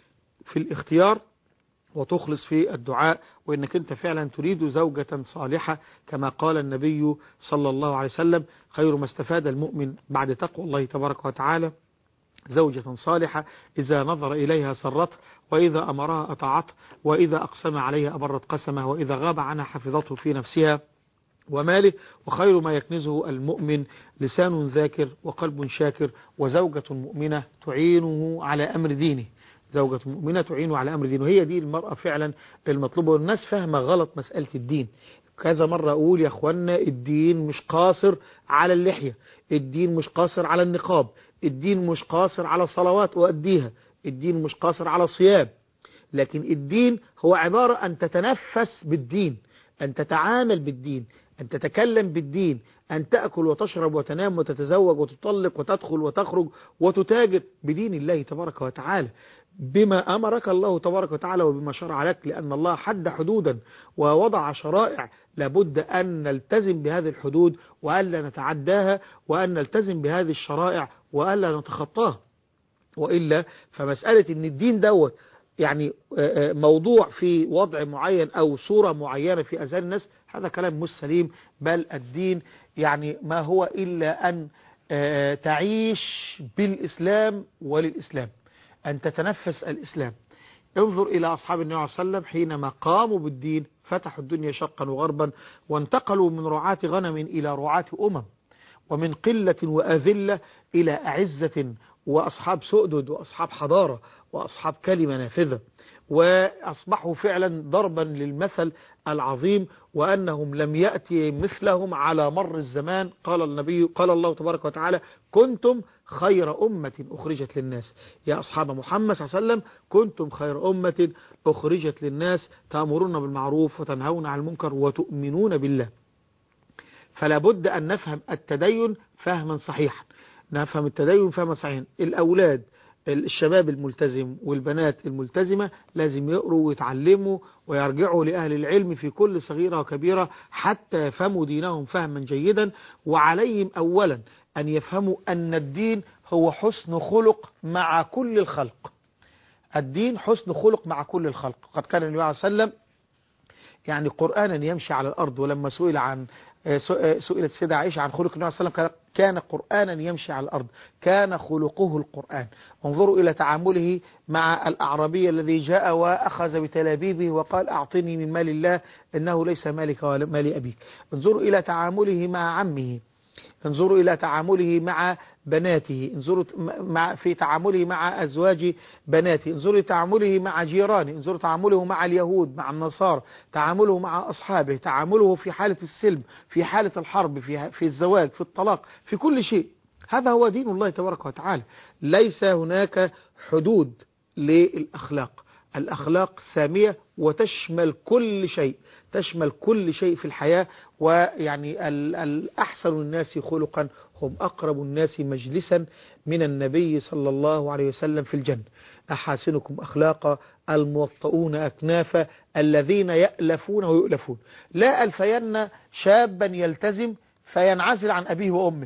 في الاختيار وتخلص في الدعاء وإنك أنت فعلا تريد زوجة صالحة كما قال النبي صلى الله عليه وسلم خير ما استفاد المؤمن بعد تقوى الله تبارك وتعالى زوجة صالحة إذا نظر إليها سرته وإذا أمرها أطاعته وإذا أقسم عليها أبرت قسمه وإذا غاب عنها حفظته في نفسها وماله وخير ما يكنزه المؤمن لسان ذاكر وقلب شاكر وزوجة مؤمنة تعينه على أمر دينه زوجة مؤمنة تعينه على أمر دينه هي دي المرأة فعلا المطلوبة والناس فاهمة غلط مسألة الدين كذا مرة أقول يا أخوانا الدين مش قاصر على اللحية الدين مش قاصر على النقاب الدين مش قاصر على صلوات وأديها الدين مش قاصر على صيام لكن الدين هو عبارة أن تتنفس بالدين أن تتعامل بالدين أن تتكلم بالدين أن تأكل وتشرب وتنام وتتزوج وتطلق وتدخل وتخرج وتتاجر بدين الله تبارك وتعالى بما أمرك الله تبارك وتعالى وبما شرع لك لأن الله حد حدودا ووضع شرائع لابد أن نلتزم بهذه الحدود وألا نتعداها وأن نلتزم بهذه الشرائع وألا نتخطاها وإلا فمسألة أن الدين دوت يعني آه، آه، موضوع في وضع معين أو صورة معينة في أذهان الناس هذا كلام مش سليم بل الدين يعني ما هو إلا أن آه، تعيش بالإسلام وللإسلام أن تتنفس الإسلام انظر إلى أصحاب النبي صلى الله عليه وسلم حينما قاموا بالدين فتحوا الدنيا شرقا وغربا وانتقلوا من رعاة غنم إلى رعاة أمم ومن قلة وأذلة إلى أعزة وأصحاب سؤدد وأصحاب حضارة وأصحاب كلمة نافذة وأصبحوا فعلا ضربا للمثل العظيم وأنهم لم يأتي مثلهم على مر الزمان قال النبي قال الله تبارك وتعالى كنتم خير أمة أخرجت للناس يا أصحاب محمد صلى الله عليه وسلم كنتم خير أمة أخرجت للناس تأمرون بالمعروف وتنهون عن المنكر وتؤمنون بالله فلا بد أن نفهم التدين فهما صحيحا نفهم التدين فهما صحيحا الأولاد الشباب الملتزم والبنات الملتزمة لازم يقروا ويتعلموا ويرجعوا لأهل العلم في كل صغيرة وكبيرة حتى يفهموا دينهم فهما جيدا وعليهم أولا أن يفهموا أن الدين هو حسن خلق مع كل الخلق الدين حسن خلق مع كل الخلق قد كان النبي عليه وسلم يعني قرآنا يمشي على الأرض ولما سئل عن سئلت السيدة عائشة عن خلق النبي صلى الله عليه وسلم كان قرآنا يمشي على الأرض كان خلقه القرآن انظروا إلى تعامله مع الأعرابي الذي جاء وأخذ بتلابيبه وقال أعطني من مال الله إنه ليس مالك ولا مال أبيك انظروا إلى تعامله مع عمه انظروا إلى تعامله مع بناته انظروا مع في تعامله مع أزواج بناته انظروا تعامله مع جيرانه انظروا تعامله مع اليهود مع النصارى تعامله مع أصحابه تعامله في حالة السلم في حالة الحرب في, في الزواج في الطلاق في كل شيء هذا هو دين الله تبارك وتعالى ليس هناك حدود للأخلاق الأخلاق سامية وتشمل كل شيء تشمل كل شيء في الحياة ويعني الأحسن الناس خلقا هم أقرب الناس مجلسا من النبي صلى الله عليه وسلم في الجنة أحاسنكم أخلاقا الموطؤون أكنافا الذين يألفون ويؤلفون لا ألفين شابا يلتزم فينعزل عن أبيه وأمه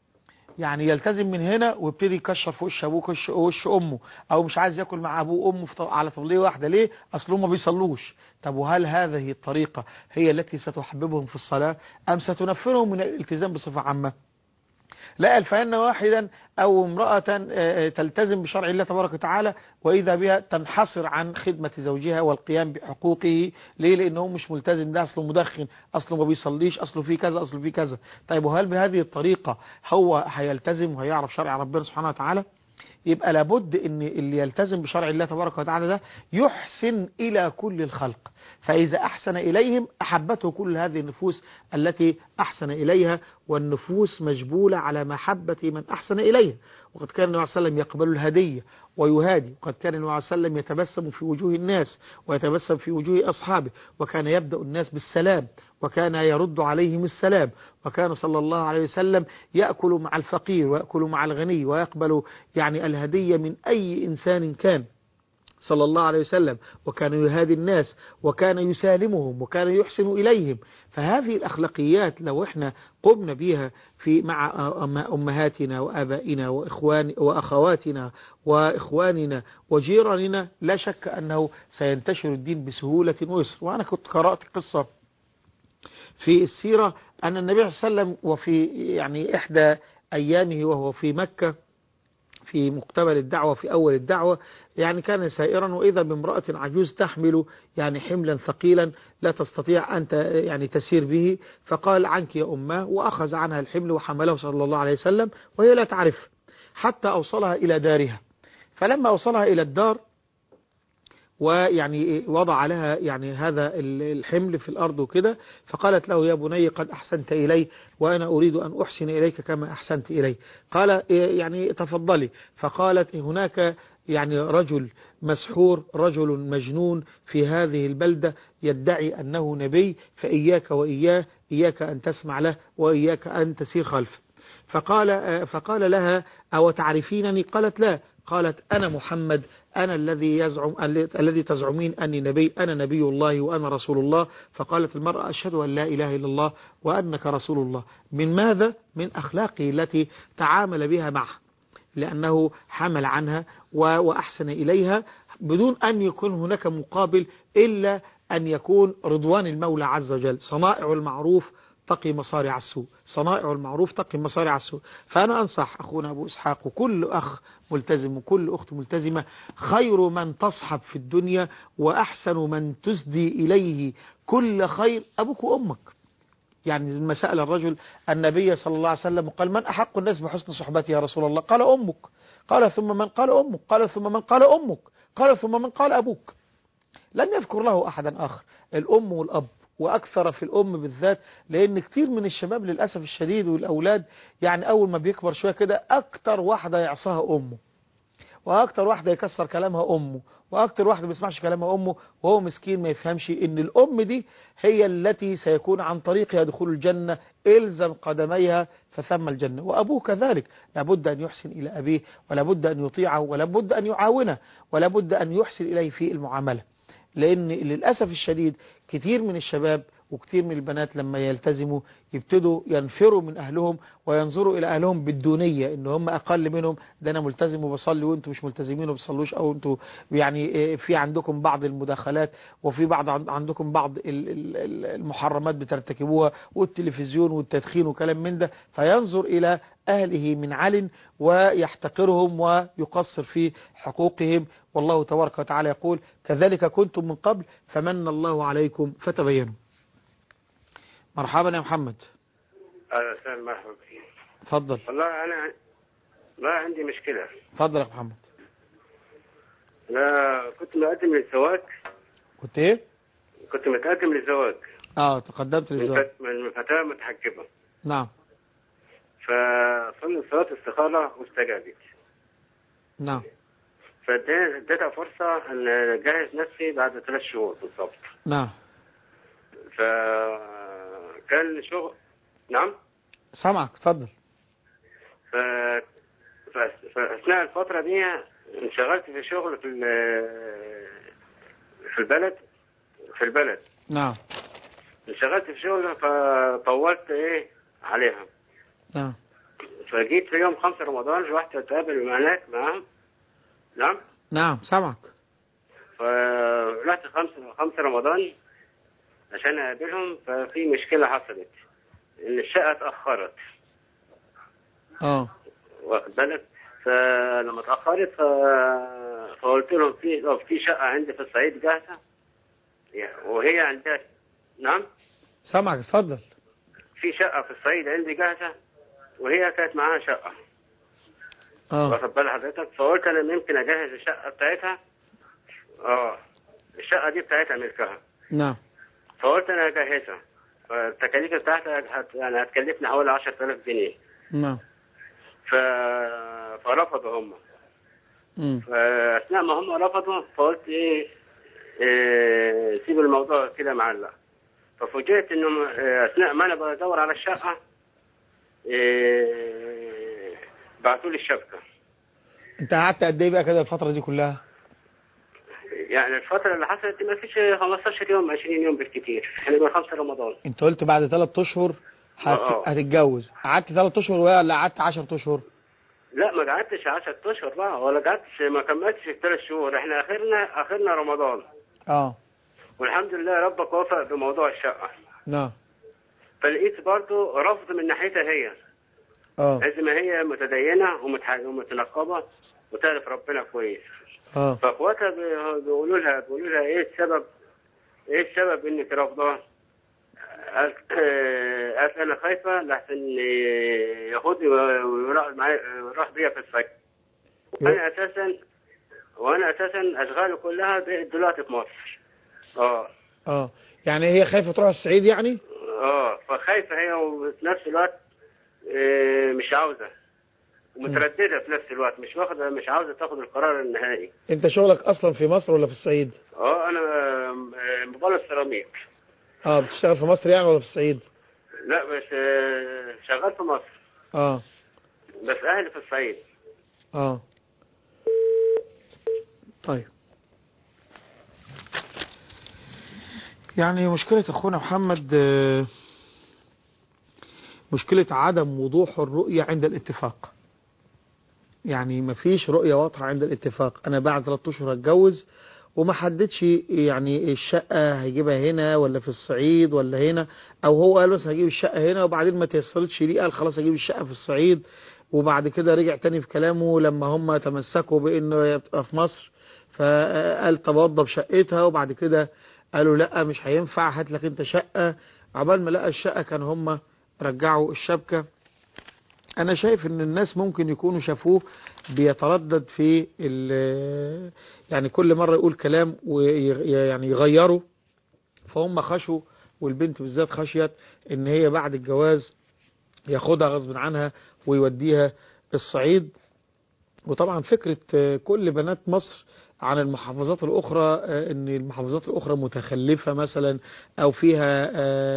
يعني يلتزم من هنا ويبتدي يكشر في وش ابوه وش, وش امه او مش عايز ياكل مع ابوه وامه على طبليه واحده ليه اصلهم ما بيصلوش طب وهل هذه الطريقه هي التي ستحببهم في الصلاه ام ستنفرهم من الالتزام بصفه عامه لا الفين واحدا أو امرأة تلتزم بشرع الله تبارك وتعالى وإذا بها تنحصر عن خدمة زوجها والقيام بحقوقه ليه لأنه مش ملتزم ده أصله مدخن أصله ما بيصليش أصله في كذا أصله في كذا طيب وهل بهذه الطريقة هو هيلتزم وهيعرف شرع ربنا سبحانه وتعالى يبقى لابد ان اللي يلتزم بشرع الله تبارك وتعالى ده يحسن إلى كل الخلق فإذا أحسن إليهم أحبته كل هذه النفوس التي أحسن إليها والنفوس مجبولة على محبة من أحسن إليها وقد كان النبي صلى الله عليه وسلم يقبل الهدية ويهادي وقد كان النبي صلى الله عليه وسلم يتبسم في وجوه الناس ويتبسم في وجوه أصحابه وكان يبدأ الناس بالسلام وكان يرد عليهم السلام وكان صلى الله عليه وسلم يأكل مع الفقير ويأكل مع الغني ويقبل يعني الهدية من أي إنسان كان صلى الله عليه وسلم وكان يهادي الناس وكان يسالمهم وكان يحسن إليهم فهذه الأخلاقيات لو احنا قمنا بها في مع أمهاتنا وآبائنا وإخوان وأخواتنا وإخواننا وجيراننا لا شك أنه سينتشر الدين بسهولة ويسر وأنا كنت قرأت قصة في السيرة أن النبي صلى الله عليه وسلم وفي يعني إحدى أيامه وهو في مكة في مقتبل الدعوة في أول الدعوة يعني كان سائرا وإذا بامرأة عجوز تحمل يعني حملا ثقيلا لا تستطيع أن يعني تسير به فقال عنك يا أمه وأخذ عنها الحمل وحمله صلى الله عليه وسلم وهي لا تعرف حتى أوصلها إلى دارها فلما أوصلها إلى الدار ويعني وضع لها يعني هذا الحمل في الأرض وكده فقالت له يا بني قد أحسنت إلي وأنا أريد أن أحسن إليك كما أحسنت إلي قال يعني تفضلي فقالت هناك يعني رجل مسحور رجل مجنون في هذه البلدة يدعي أنه نبي فإياك وإياه إياك أن تسمع له وإياك أن تسير خلفه فقال, فقال لها أو تعرفينني قالت لا قالت أنا محمد أنا الذي يزعم الذي تزعمين أني نبي أنا نبي الله وأنا رسول الله فقالت المرأة أشهد أن لا إله إلا الله وأنك رسول الله من ماذا؟ من أخلاقه التي تعامل بها معه لأنه حمل عنها وأحسن إليها بدون أن يكون هناك مقابل إلا أن يكون رضوان المولى عز وجل صنائع المعروف تقي مصارع السوء صنائع المعروف تقي مصارع السوء فأنا أنصح أخونا أبو إسحاق وكل أخ ملتزم وكل أخت ملتزمة خير من تصحب في الدنيا وأحسن من تسدي إليه كل خير أبوك وأمك يعني لما سأل الرجل النبي صلى الله عليه وسلم قال من أحق الناس بحسن صحبتي يا رسول الله قال أمك قال ثم من قال أمك قال ثم من قال أمك قال ثم من قال أبوك لم يذكر له أحدا آخر الأم والأب وأكثر في الأم بالذات لأن كتير من الشباب للأسف الشديد والأولاد يعني أول ما بيكبر شوية كده أكتر واحدة يعصاها أمه وأكتر واحدة يكسر كلامها أمه وأكتر واحدة ما بيسمعش كلامها أمه وهو مسكين ما يفهمش إن الأم دي هي التي سيكون عن طريقها دخول الجنة إلزم قدميها فثم الجنة وأبوه كذلك لابد أن يحسن إلى أبيه ولابد أن يطيعه ولابد أن يعاونه ولابد أن يحسن إليه في المعاملة لأن للأسف الشديد كتير من الشباب وكتير من البنات لما يلتزموا يبتدوا ينفروا من أهلهم وينظروا إلى أهلهم بالدونية إن هم أقل منهم ده أنا ملتزم وبصلي وأنتم مش ملتزمين وبصلوش أو أنتم يعني في عندكم بعض المداخلات وفي بعض عندكم بعض المحرمات بترتكبوها والتلفزيون والتدخين وكلام من ده فينظر إلى أهله من عل ويحتقرهم ويقصر في حقوقهم والله تبارك وتعالى يقول كذلك كنتم من قبل فمن الله عليكم فتبينوا مرحبا يا محمد
اهلا وسهلا مرحبا بك
اتفضل
والله انا ما عندي مشكله
اتفضل يا محمد
انا كنت مقدم للزواج
كنت ايه
كنت متقدم للزواج
اه تقدمت
من
للزواج
فت- من فتاه متحجبه
نعم
فصلي صلاه استخاره واستجابت
نعم
فاديتها فرصه ان اجهز نفسي بعد ثلاث شهور بالظبط
نعم
فكان شغل نعم
سامعك اتفضل
ف... ف- فاثناء الفتره دي انشغلت في شغل في ال- في البلد في البلد
نعم
انشغلت في شغل فطولت ايه عليها
نعم
فجيت في يوم 5 رمضان رحت اتقابل هناك معاهم نعم
نعم سامعك
فرحت 5 5 رمضان عشان اقابلهم ففي مشكله حصلت ان الشقه اتاخرت
اه
واخد بالك فلما اتاخرت ف... فقلت لهم في لو في شقه عندي في الصعيد جاهزه وهي عندها نعم
سامعك اتفضل
في شقه في الصعيد عندي جاهزه وهي كانت معاها شقه
اه
واخد بال حضرتك فقلت انا ممكن اجهز الشقه بتاعتها اه الشقه دي بتاعتها ملكها
نعم
فقلت انا اجهزها فالتكاليف بتاعتها هت... يعني هتكلفني حوالي 10000 جنيه
نعم
ف... فرفضوا هم
مم.
فاثناء ما هم رفضوا فقلت ايه, إيه سيب الموضوع كده معلق ففوجئت انهم إيه، اثناء ما انا بدور على الشقه إيه بعتوا لي الشبكه
انت قعدت قد ايه بقى كده الفترة دي كلها
يعني الفتره اللي حصلت دي ما فيش 15 يوم 20 يوم بالكثير احنا من 5 رمضان
انت قلت بعد ثلاث اشهر هت...
اه.
هتتجوز قعدت ثلاث اشهر ولا قعدت 10 اشهر
لا ما قعدتش 10 اشهر بقى ولا قعدتش ما كملتش الثلاث شهور احنا اخرنا اخرنا رمضان
اه
والحمد لله ربك وفق بموضوع الشقه
نعم
فلقيت برضو رفض من ناحيتها هي
اه
لازم ما هي متدينه ومتح- ومتنقبه وتعرف ربنا كويس
اه
فاخواتها بي- بيقولوا لها بيقولوا لها ايه السبب ايه السبب انك رافضاه؟ قالت آه، قالت انا خايفه لحسن ياخدني ويروح معايا يروح بيا في الصيف وانا اساسا وانا اساسا اشغالي كلها بقت دلوقتي في مصر اه
اه يعني هي خايفة تروح الصعيد يعني
اه فخايفه هي وفي نفس الوقت آه، مش عاوزه ومتردده في نفس الوقت مش واخده مش عاوزه تاخد القرار النهائي
انت شغلك اصلا في مصر ولا في الصعيد
اه انا آه، مبالغ سيراميك
اه بتشتغل في مصر يعني ولا في الصعيد
لا بس آه، شغال في مصر
اه
بس اهلي في الصعيد
اه طيب يعني مشكلة اخونا محمد آه، مشكلة عدم وضوح الرؤية عند الاتفاق يعني مفيش رؤية واضحة عند الاتفاق انا بعد ثلاثة اشهر هتجوز وما حددش يعني الشقة هيجيبها هنا ولا في الصعيد ولا هنا او هو قال مثلا هجيب الشقة هنا وبعدين ما تيسرتش ليه قال خلاص هجيب الشقة في الصعيد وبعد كده رجع تاني في كلامه لما هم تمسكوا بانه يبقى في مصر فقال طب وضب شقتها وبعد كده قالوا لا مش هينفع هات لك انت شقة عبال ما لقى الشقة كان هم رجعوا الشبكة انا شايف ان الناس ممكن يكونوا شافوه بيتردد في ال- يعني كل مرة يقول كلام ويعني يغيره فهم خشوا والبنت بالذات خشيت ان هي بعد الجواز ياخدها غصب عنها ويوديها الصعيد وطبعا فكرة آه، كل بنات مصر عن المحافظات الأخرى آه، أن المحافظات الأخرى متخلفة مثلا أو فيها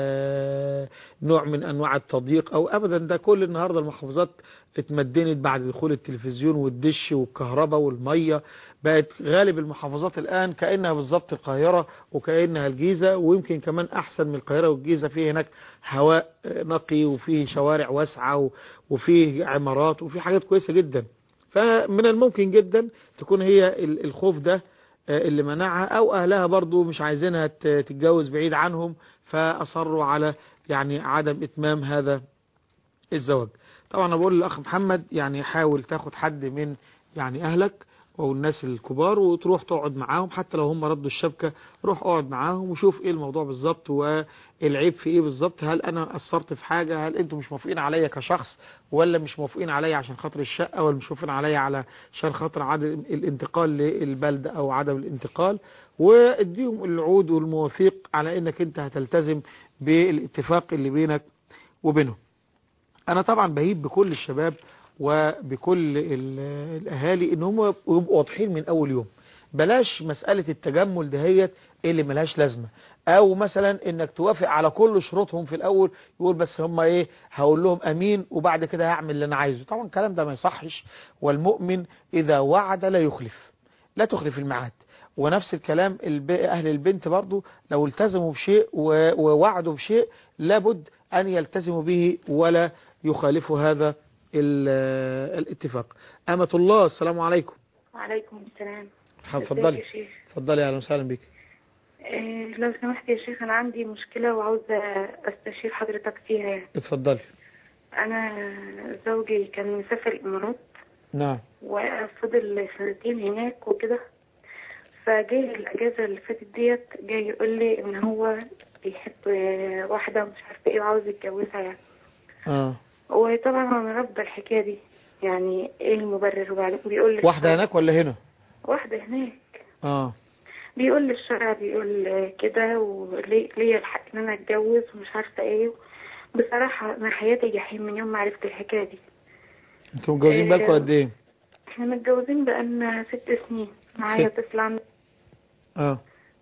آه، نوع من أنواع التضييق أو أبدا ده كل النهاردة المحافظات اتمدنت بعد دخول التلفزيون والدش والكهرباء والمية بقت غالب المحافظات الآن كأنها بالظبط القاهرة وكأنها الجيزة ويمكن كمان أحسن من القاهرة والجيزة فيه هناك هواء آه، نقي وفيه شوارع واسعة و- وفيه عمارات وفيه حاجات كويسة جدا فمن الممكن جدا تكون هي ال- الخوف ده آه، اللي منعها او اهلها برضو مش عايزينها ت- تتجوز بعيد عنهم فاصروا على يعني عدم اتمام هذا الزواج طبعا انا بقول للاخ محمد يعني حاول تاخد حد من يعني اهلك او الناس الكبار وتروح تقعد معاهم حتى لو هم ردوا الشبكة روح اقعد معاهم وشوف ايه الموضوع بالظبط والعيب في ايه بالظبط هل انا قصرت في حاجة هل انتم مش موافقين عليا كشخص ولا مش موافقين عليا عشان خاطر الشقة ولا مش موافقين عليا على عشان خاطر عدم الانتقال للبلدة او عدم الانتقال واديهم الوعود والمواثيق على انك انت هتلتزم بالاتفاق اللي بينك وبينهم انا طبعا بهيب بكل الشباب وبكل ال- الاهالي ان هم يبقوا واضحين من اول يوم بلاش مسألة التجمل دهيت اللي ملهاش لازمة او مثلا انك توافق على كل شروطهم في الاول يقول بس هم ايه هقول لهم امين وبعد كده هعمل اللي انا عايزه طبعا الكلام ده ما يصحش والمؤمن اذا وعد لا يخلف لا تخلف الميعاد ونفس الكلام الب... أهل البنت برضو لو التزموا بشيء و... ووعدوا بشيء لابد أن يلتزموا به ولا يخالفوا هذا ال... الاتفاق أمة الله السلام عليكم
وعليكم السلام
مرحبا،
ازيك
اتفضلي
يا شيخ
اتفضلي أهلا وسهلا بك
إيه لو سمحت يا شيخ انا عندي مشكلة وعاوزة استشير حضرتك فيها يعني.
اتفضلي
انا زوجي كان مسافر الامارات
نعم
وفضل سنتين هناك وكده فجه الاجازة اللي فاتت ديت جاي يقول لي ان هو بيحب واحدة ومش عارفة ايه وعاوز يتجوزها يعني
اه
وطبعا انا رافضة الحكاية دي يعني ايه المبرر وبعدين بيقول لي
واحدة هناك ولا هنا
واحدة هناك
اه
بيقول لي الشرع بيقول كده وليه ليا الحق ان انا اتجوز ومش عارفه ايه بصراحه انا حياتي جحيم من يوم ما عرفت الحكايه دي
انتوا متجوزين بالكم قد ايه
احنا متجوزين بقالنا ست سنين معايا
ست.
طفل عندي
اه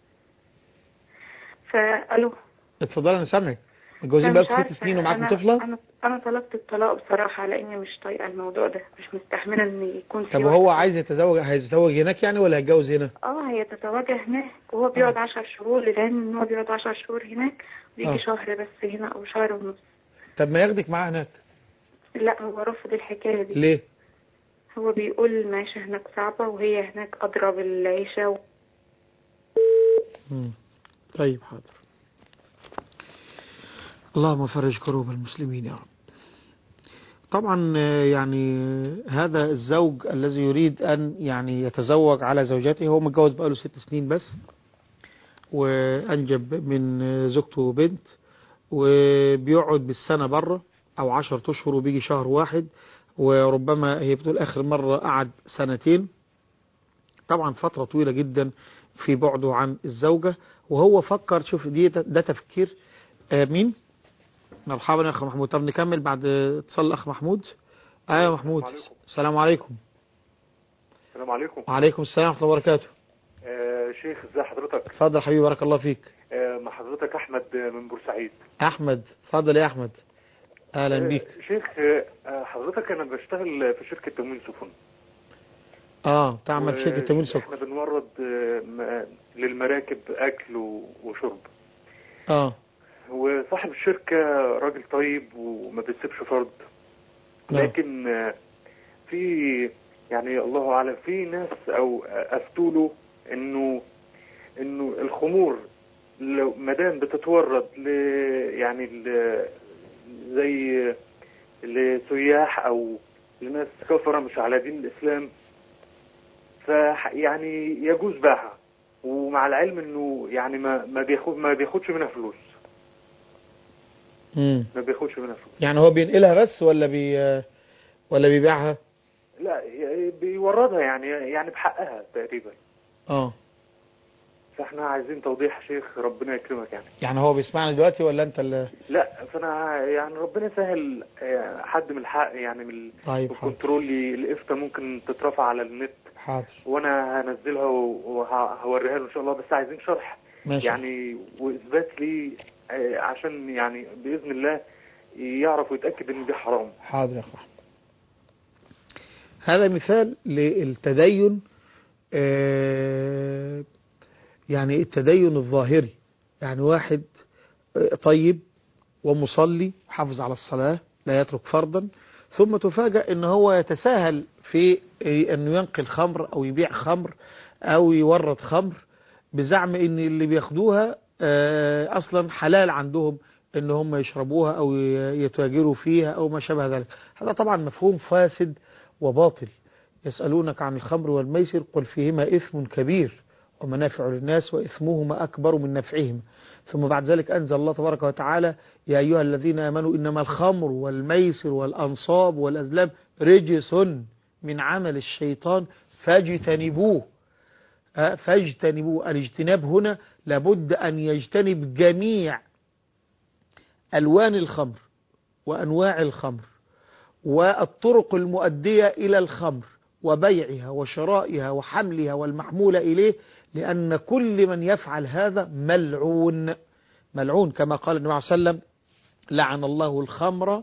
فقالوا
اتفضلي انا سامعك متجوزين
أنا مش
بالكم ست
عارفة.
سنين ومعاكم
أنا-
طفلة
انا انا طلبت الطلاق بصراحه لاني مش طايقه الموضوع ده مش مستحمله ان يكون في
طب
واحد-
وهو عايز يتزوج هيتزوج هناك يعني ولا هيتجوز هنا
اه هي تتواجه هناك وهو بيقعد عشر شهور للعلم ان هو بيقعد عشر شهور هناك ويجي
آه.
شهر بس هنا او شهر ونص
طب ما ياخدك معاه هناك
لا هو رفض الحكايه دي
ليه
هو بيقول المعيشة هناك صعبة وهي هناك أضرب بالعيشة و...
مم. طيب حاضر اللهم فرج كروب المسلمين يا رب طبعا آه، يعني آه، هذا الزوج الذي يريد أن يعني يتزوج على زوجته هو متجوز بقاله ست سنين بس وأنجب من آه، زوجته بنت وبيقعد بالسنة بره أو عشر أشهر وبيجي شهر واحد وربما هي بتقول آخر مرة قعد سنتين طبعا فترة طويلة جدا في بعده عن الزوجة وهو فكر شوف دي ده تفكير آه مين مرحبا يا اخ محمود طب نكمل بعد اتصال الاخ محمود ايوه يا محمود
عليكم.
السلام عليكم
السلام عليكم
وعليكم السلام ورحمه الله وبركاته
آه شيخ ازي حضرتك
اتفضل حبيبي بارك الله فيك
آه مع حضرتك احمد من بورسعيد
احمد اتفضل يا احمد اهلا
آه
بيك
شيخ آه حضرتك انا بشتغل في شركة تموين سفن
اه تعمل في شركه تمويل
احنا
سكر
بنورد آه م- للمراكب اكل و- وشرب
اه
وصاحب الشركة راجل طيب وما بيسيبش فرد
نعم.
لكن آه، في يعني الله اعلم في ناس او افتوا له انه انه الخمور لو ما دام بتتورد ل يعني ل زي لسياح او لناس كفره مش على دين الاسلام ف يعني يجوز بيعها ومع العلم انه يعني ما ما بياخد ما بياخدش منها فلوس
مم.
ما بياخدش منها فلوس
يعني هو بينقلها بس ولا بي ولا بيبيعها
لا ي- بيوردها يعني يعني بحقها تقريبا
اه
فاحنا عايزين توضيح يا شيخ ربنا يكرمك يعني
يعني هو بيسمعنا دلوقتي ولا انت اللي
لا فانا يعني ربنا يسهل آه، حد من الحق يعني من
طيب حاضر
الكنترول الافتة ممكن تترفع على النت
حاضر
وانا هنزلها وهوريها له ان شاء الله بس عايزين شرح
ماشي
يعني واثبات لي آه، عشان يعني باذن الله يعرف ويتاكد ان دي حرام
حاضر يا اخوان هذا مثال للتدين آه، يعني التدين الظاهري يعني واحد آه، طيب ومصلي حافظ على الصلاة لا يترك فرضا ثم تفاجأ ان هو يتساهل في آه، انه ينقل خمر او يبيع خمر او يورد خمر بزعم ان اللي بياخدوها آه، اصلا حلال عندهم ان هم يشربوها او ي- يتاجروا فيها او ما شابه ذلك هذا طبعا مفهوم فاسد وباطل يسألونك عن الخمر والميسر قل فيهما إثم كبير ومنافع للناس وإثمهما أكبر من نفعهما ثم بعد ذلك أنزل الله تبارك وتعالى يا أيها الذين آمنوا إنما الخمر والميسر والأنصاب والأزلام رجس من عمل الشيطان فاجتنبوه آه، فاجتنبوه الاجتناب هنا لابد أن يجتنب جميع ألوان الخمر وأنواع الخمر والطرق المؤدية إلى الخمر وبيعها وشرائها وحملها والمحمولة إليه لأن كل من يفعل هذا ملعون ملعون كما قال النبي عليه وسلم لعن الله الخمر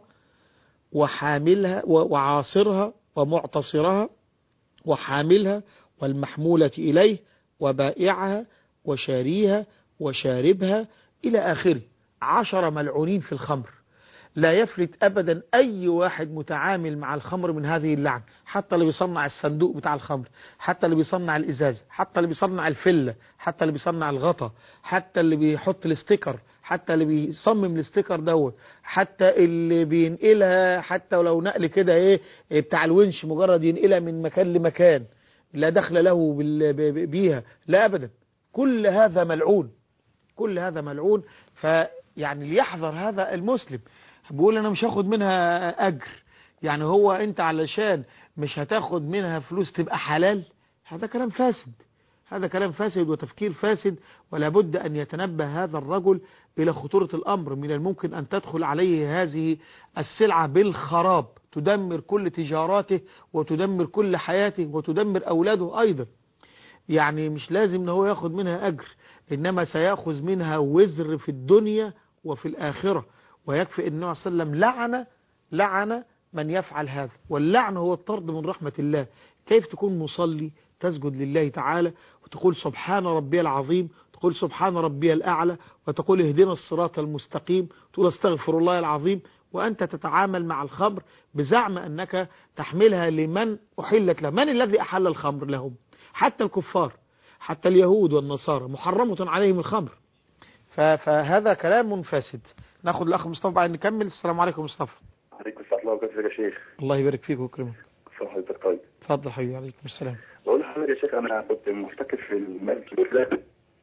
وحاملها و- وعاصرها ومعتصرها وحاملها والمحمولة إليه وبائعها وشاريها وشاربها إلى آخره عشر ملعونين في الخمر لا يفلت أبدا أي واحد متعامل مع الخمر من هذه اللعن حتى اللي بيصنع الصندوق بتاع الخمر حتى اللي بيصنع الإزاز حتى اللي بيصنع الفلة حتى اللي بيصنع الغطا حتى اللي بيحط الاستيكر حتى اللي بيصمم الاستيكر دوت حتى اللي بينقلها حتى ولو نقل كده ايه إيه بتاع الونش مجرد ينقلها من مكان لمكان لا دخل له بال- ب- ب- بيها لا أبدا كل هذا ملعون كل هذا ملعون فيعني ليحذر هذا المسلم بيقول انا مش هاخد منها اجر يعني هو انت علشان مش هتاخد منها فلوس تبقى حلال هذا كلام فاسد هذا كلام فاسد وتفكير فاسد ولا بد أن يتنبه هذا الرجل إلى خطورة الأمر من الممكن أن تدخل عليه هذه السلعة بالخراب تدمر كل تجاراته وتدمر كل حياته وتدمر أولاده أيضا يعني مش لازم ان هو ياخد منها أجر إنما سيأخذ منها وزر في الدنيا وفي الآخرة ويكفي أن النبي صلى الله عليه وسلم لعن لعن من يفعل هذا واللعن هو الطرد من رحمة الله كيف تكون مصلي تسجد لله تعالى وتقول سبحان ربي العظيم تقول سبحان ربي الأعلى وتقول اهدنا الصراط المستقيم تقول استغفر الله العظيم وأنت تتعامل مع الخمر بزعم أنك تحملها لمن أحلت له من الذي أحل الخمر لهم حتى الكفار حتى اليهود والنصارى محرمة عليهم الخمر ف- فهذا كلام فاسد ناخد الأخ مصطفى بعد نكمل السلام عليكم مصطفى
عليكم السلام ورحمة الله وبركاته يا شيخ
الله يبارك فيك ويكرمك
صباح حضرتك طيب
اتفضل حبيبي عليكم السلام
بقول لحضرتك يا شيخ أنا كنت محتكر في المسجد وكده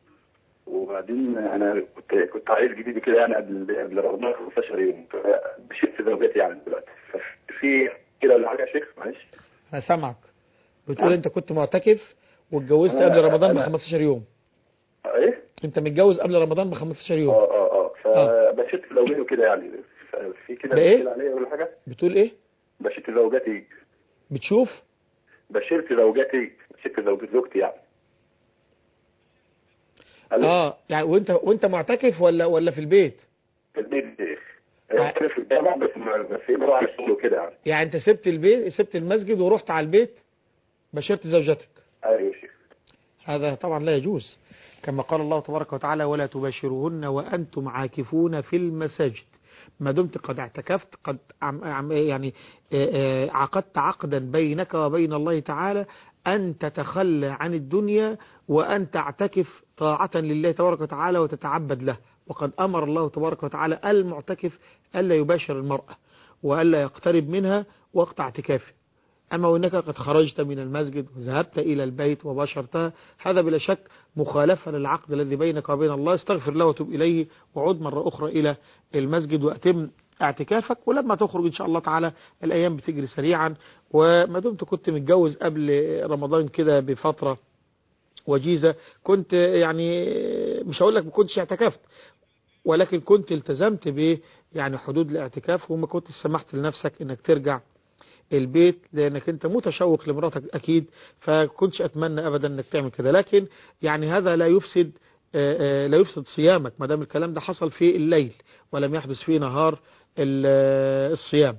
وبعدين أنا كنت كنت عايز جديد كده يعني قبل قبل رمضان 15 يوم فمشيت زوجتي يعني دلوقتي ففي كده ولا حاجة يا شيخ معلش
أنا سامعك بتقول أنت كنت معتكف واتجوزت
أنا-
قبل رمضان ب
أنا-
15 يوم
إيه؟
أنت متجوز قبل رمضان ب 15 يوم
اه اه اه فبشيت زوجتي وكده يعني في كده
بإيه؟
مشكلة عليا ولا حاجة؟
بتقول إيه
بشيت زوجتي
بتشوف
بشيرت زوجتي بشيرت زوجتي زوجتي يعني ألو؟
اه يعني وانت وانت معتكف ولا ولا في البيت
في البيت يا شيخ أنا في الجامعة بس بس إيه بروح على الشغل وكده يعني
يعني انت سبت البيت سبت المسجد ورحت على البيت بشرت زوجتك
ايوه يا شيخ
هذا طبعا لا يجوز كما قال الله تبارك وتعالى ولا تباشروهن وأنتم عاكفون في المساجد ما دمت قد اعتكفت قد عم عم يعني آه، آه، عقدت عقدا بينك وبين الله تعالى أن تتخلى عن الدنيا وأن تعتكف طاعة لله تبارك وتعالى وتتعبد له وقد أمر الله تبارك وتعالى المعتكف ألا يباشر المرأة وألا يقترب منها وقت اعتكافه أما وإنك قد خرجت من المسجد وذهبت إلى البيت وباشرتها هذا بلا شك مخالفة للعقد الذي بينك وبين الله استغفر له وتب إليه وعود مرة أخرى إلى المسجد وأتم اعتكافك ولما تخرج إن شاء الله تعالى الأيام بتجري سريعا وما دمت كنت متجوز قبل رمضان كده بفترة وجيزة كنت يعني مش هقول لك ما كنتش اعتكفت ولكن كنت التزمت ب يعني حدود الاعتكاف وما كنت سمحت لنفسك انك ترجع البيت لانك انت متشوق لمراتك اكيد فكنتش اتمنى ابدا انك تعمل كده لكن يعني هذا لا يفسد لا يفسد صيامك ما دام الكلام ده حصل في الليل ولم يحدث في نهار الصيام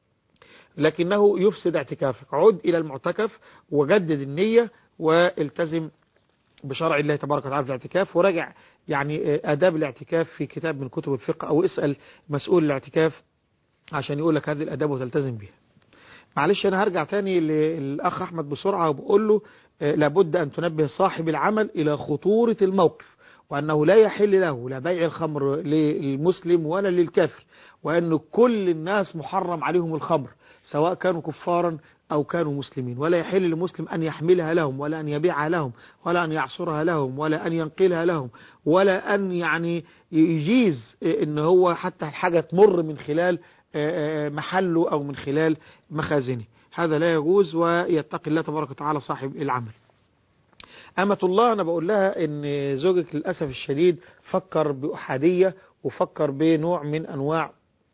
لكنه يفسد اعتكافك عد الى المعتكف وجدد النية والتزم بشرع الله تبارك وتعالى في الاعتكاف وراجع يعني آداب الاعتكاف في كتاب من كتب الفقه أو اسأل مسؤول الاعتكاف عشان يقول لك هذه الآداب وتلتزم بها معلش أنا هرجع تاني للأخ أحمد بسرعة وبقول له لابد أن تنبه صاحب العمل إلى خطورة الموقف وأنه لا يحل له لا بيع الخمر للمسلم ولا للكافر وأن كل الناس محرم عليهم الخمر سواء كانوا كفارا أو كانوا مسلمين ولا يحل للمسلم أن يحملها لهم ولا أن يبيعها لهم ولا أن يعصرها لهم ولا أن ينقلها لهم ولا أن يعني يجيز إن هو حتى الحاجة تمر من خلال محله أو من خلال مخازنه هذا لا يجوز ويتقي الله تبارك وتعالى صاحب العمل أمة الله أنا بقول لها إن زوجك للأسف الشديد فكر بأحادية وفكر بنوع من أنواع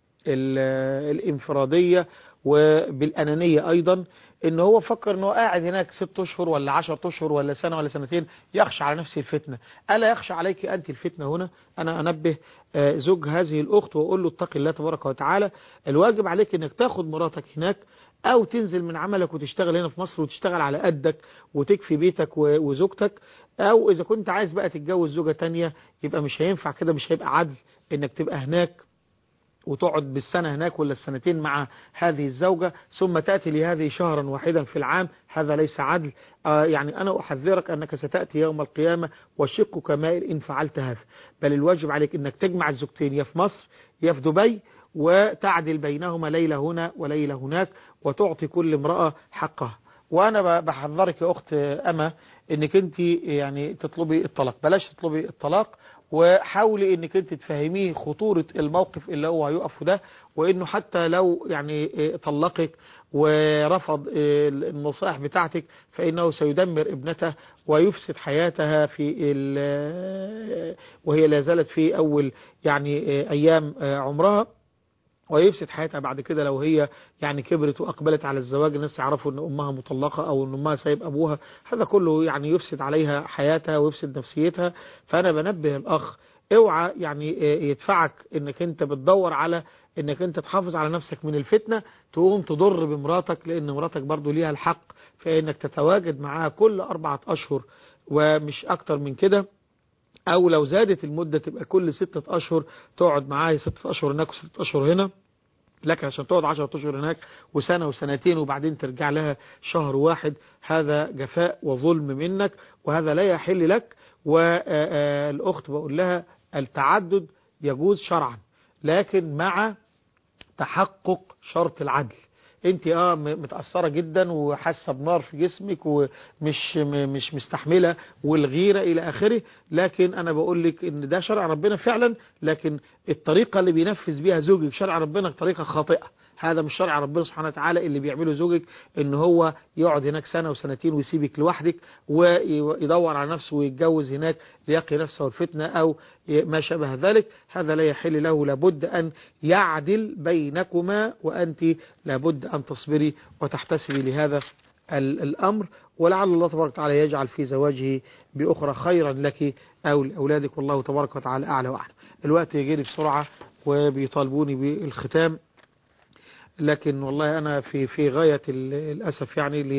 الانفرادية وبالأنانية أيضا إن هو فكر إنه قاعد هناك ست أشهر ولا عشر أشهر ولا سنة ولا سنتين يخشى على نفسه الفتنة ألا يخشى عليك أنت الفتنة هنا أنا أنبه زوج هذه الأخت وأقول له اتق الله تبارك وتعالى الواجب عليك إنك تاخد مراتك هناك أو تنزل من عملك وتشتغل هنا في مصر وتشتغل على قدك وتكفي بيتك وزوجتك أو إذا كنت عايز بقى تتجوز زوجة تانية يبقى مش هينفع كده مش هيبقى عدل إنك تبقى هناك وتقعد بالسنة هناك ولا السنتين مع هذه الزوجة ثم تأتي لهذه شهرا واحدا في العام هذا ليس عدل آه يعني أنا أحذرك أنك ستأتي يوم القيامة وشقك مائل إن فعلت هذا بل الواجب عليك أنك تجمع الزوجتين يا في مصر يا في دبي وتعدل بينهما ليلة هنا وليلة هناك وتعطي كل امرأة حقها وأنا بحذرك يا أخت أما أنك أنت يعني تطلبي الطلاق بلاش تطلبي الطلاق وحاولي انك انت تفهميه خطورة الموقف اللي هو هيقف ده وانه حتى لو يعني طلقك ورفض النصائح بتاعتك فانه سيدمر ابنته ويفسد حياتها في وهي لا زالت في اول يعني ايام عمرها ويفسد حياتها بعد كده لو هي يعني كبرت وأقبلت على الزواج الناس يعرفوا أن أمها مطلقة أو أن أمها سايب أبوها هذا كله يعني يفسد عليها حياتها ويفسد نفسيتها فأنا بنبه الأخ اوعى يعني يدفعك انك انت بتدور على انك انت تحافظ على نفسك من الفتنة تقوم تضر بمراتك لان مراتك برضو ليها الحق في انك تتواجد معاها كل اربعة اشهر ومش اكتر من كده او لو زادت المدة تبقى كل ستة اشهر تقعد معاها ستة اشهر هناك وستة اشهر هنا لكن عشان تقعد 10 اشهر هناك وسنة وسنتين وبعدين ترجع لها شهر واحد هذا جفاء وظلم منك وهذا لا يحل لك والأخت بقول لها التعدد يجوز شرعا لكن مع تحقق شرط العدل انت اه متأثرة جدا وحاسة بنار في جسمك ومش مش مستحملة والغيرة الى اخره لكن انا بقول لك ان ده شرع ربنا فعلا لكن الطريقة اللي بينفذ بيها زوجك شرع ربنا طريقة خاطئة هذا مش شرع ربنا سبحانه وتعالى اللي بيعمله زوجك ان هو يقعد هناك سنة وسنتين ويسيبك لوحدك ويدور على نفسه ويتجوز هناك ليقي نفسه الفتنة او ما شابه ذلك هذا لا يحل له لابد ان يعدل بينكما وانت لابد ان تصبري وتحتسبي لهذا الأمر ولعل الله تبارك وتعالى يجعل في زواجه بأخرى خيرا لك أو لأولادك والله تبارك وتعالى أعلى وأعلم الوقت يجري بسرعة وبيطالبوني بالختام لكن والله أنا في في غاية الأسف يعني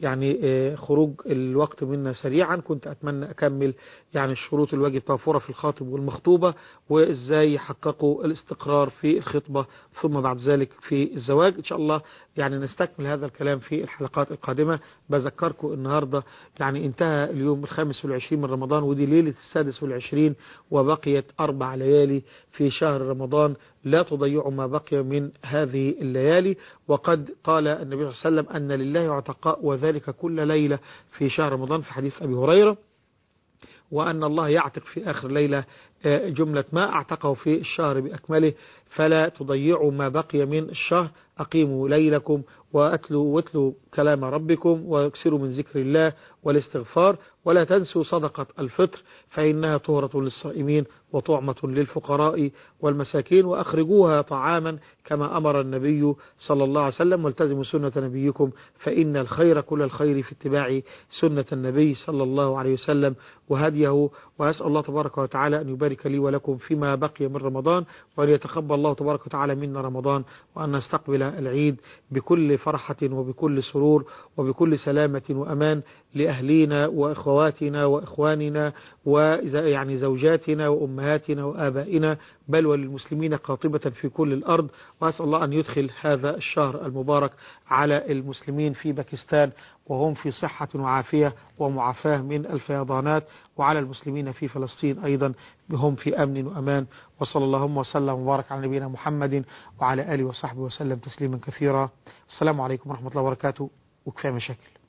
يعني آه، خروج الوقت منا سريعا كنت أتمنى أكمل يعني الشروط الواجب توفرها في الخاطب والمخطوبة وإزاي يحققوا الاستقرار في الخطبة ثم بعد ذلك في الزواج إن شاء الله يعني نستكمل هذا الكلام في الحلقات القادمة بذكركم النهاردة يعني انتهى اليوم الخامس والعشرين من رمضان ودي ليلة السادس والعشرين وبقيت أربع ليالي في شهر رمضان لا تضيعوا ما بقي من هذه الليالي وقد قال النبي صلى الله عليه وسلم أن لله عتقاء وذلك كل ليلة في شهر رمضان في حديث أبي هريرة وأن الله يعتق في آخر ليلة آه، جملة ما أعتقه في الشهر بأكمله فلا تضيعوا ما بقي من الشهر أقيموا ليلكم وأتلوا واتلوا كلام ربكم واكسروا من ذكر الله والاستغفار ولا تنسوا صدقة الفطر فإنها طهرة للصائمين وطعمة للفقراء والمساكين وأخرجوها طعاما كما أمر النبي صلى الله عليه وسلم والتزموا سنة نبيكم فإن الخير كل الخير في اتباع سنة النبي صلى الله عليه وسلم وهديه وأسأل الله تبارك وتعالى أن يبارك لي ولكم فيما بقي من رمضان وأن يتقبل الله تبارك وتعالى منا رمضان وأن نستقبل العيد بكل فرحة وبكل سرور وبكل سلامة وأمان لأهلينا وإخواتنا وإخواننا ويعني زوجاتنا وأمهاتنا وآبائنا بل وللمسلمين قاطبة في كل الأرض وأسأل الله أن يدخل هذا الشهر المبارك على المسلمين في باكستان وهم في صحة وعافية ومعافاة من الفيضانات وعلى المسلمين في فلسطين أيضا هم في أمن وأمان وصلى اللهم وسلم وبارك على نبينا محمد وعلى آله وصحبه وسلم تسليما كثيرا السلام عليكم ورحمة الله وبركاته وكفاية مشاكل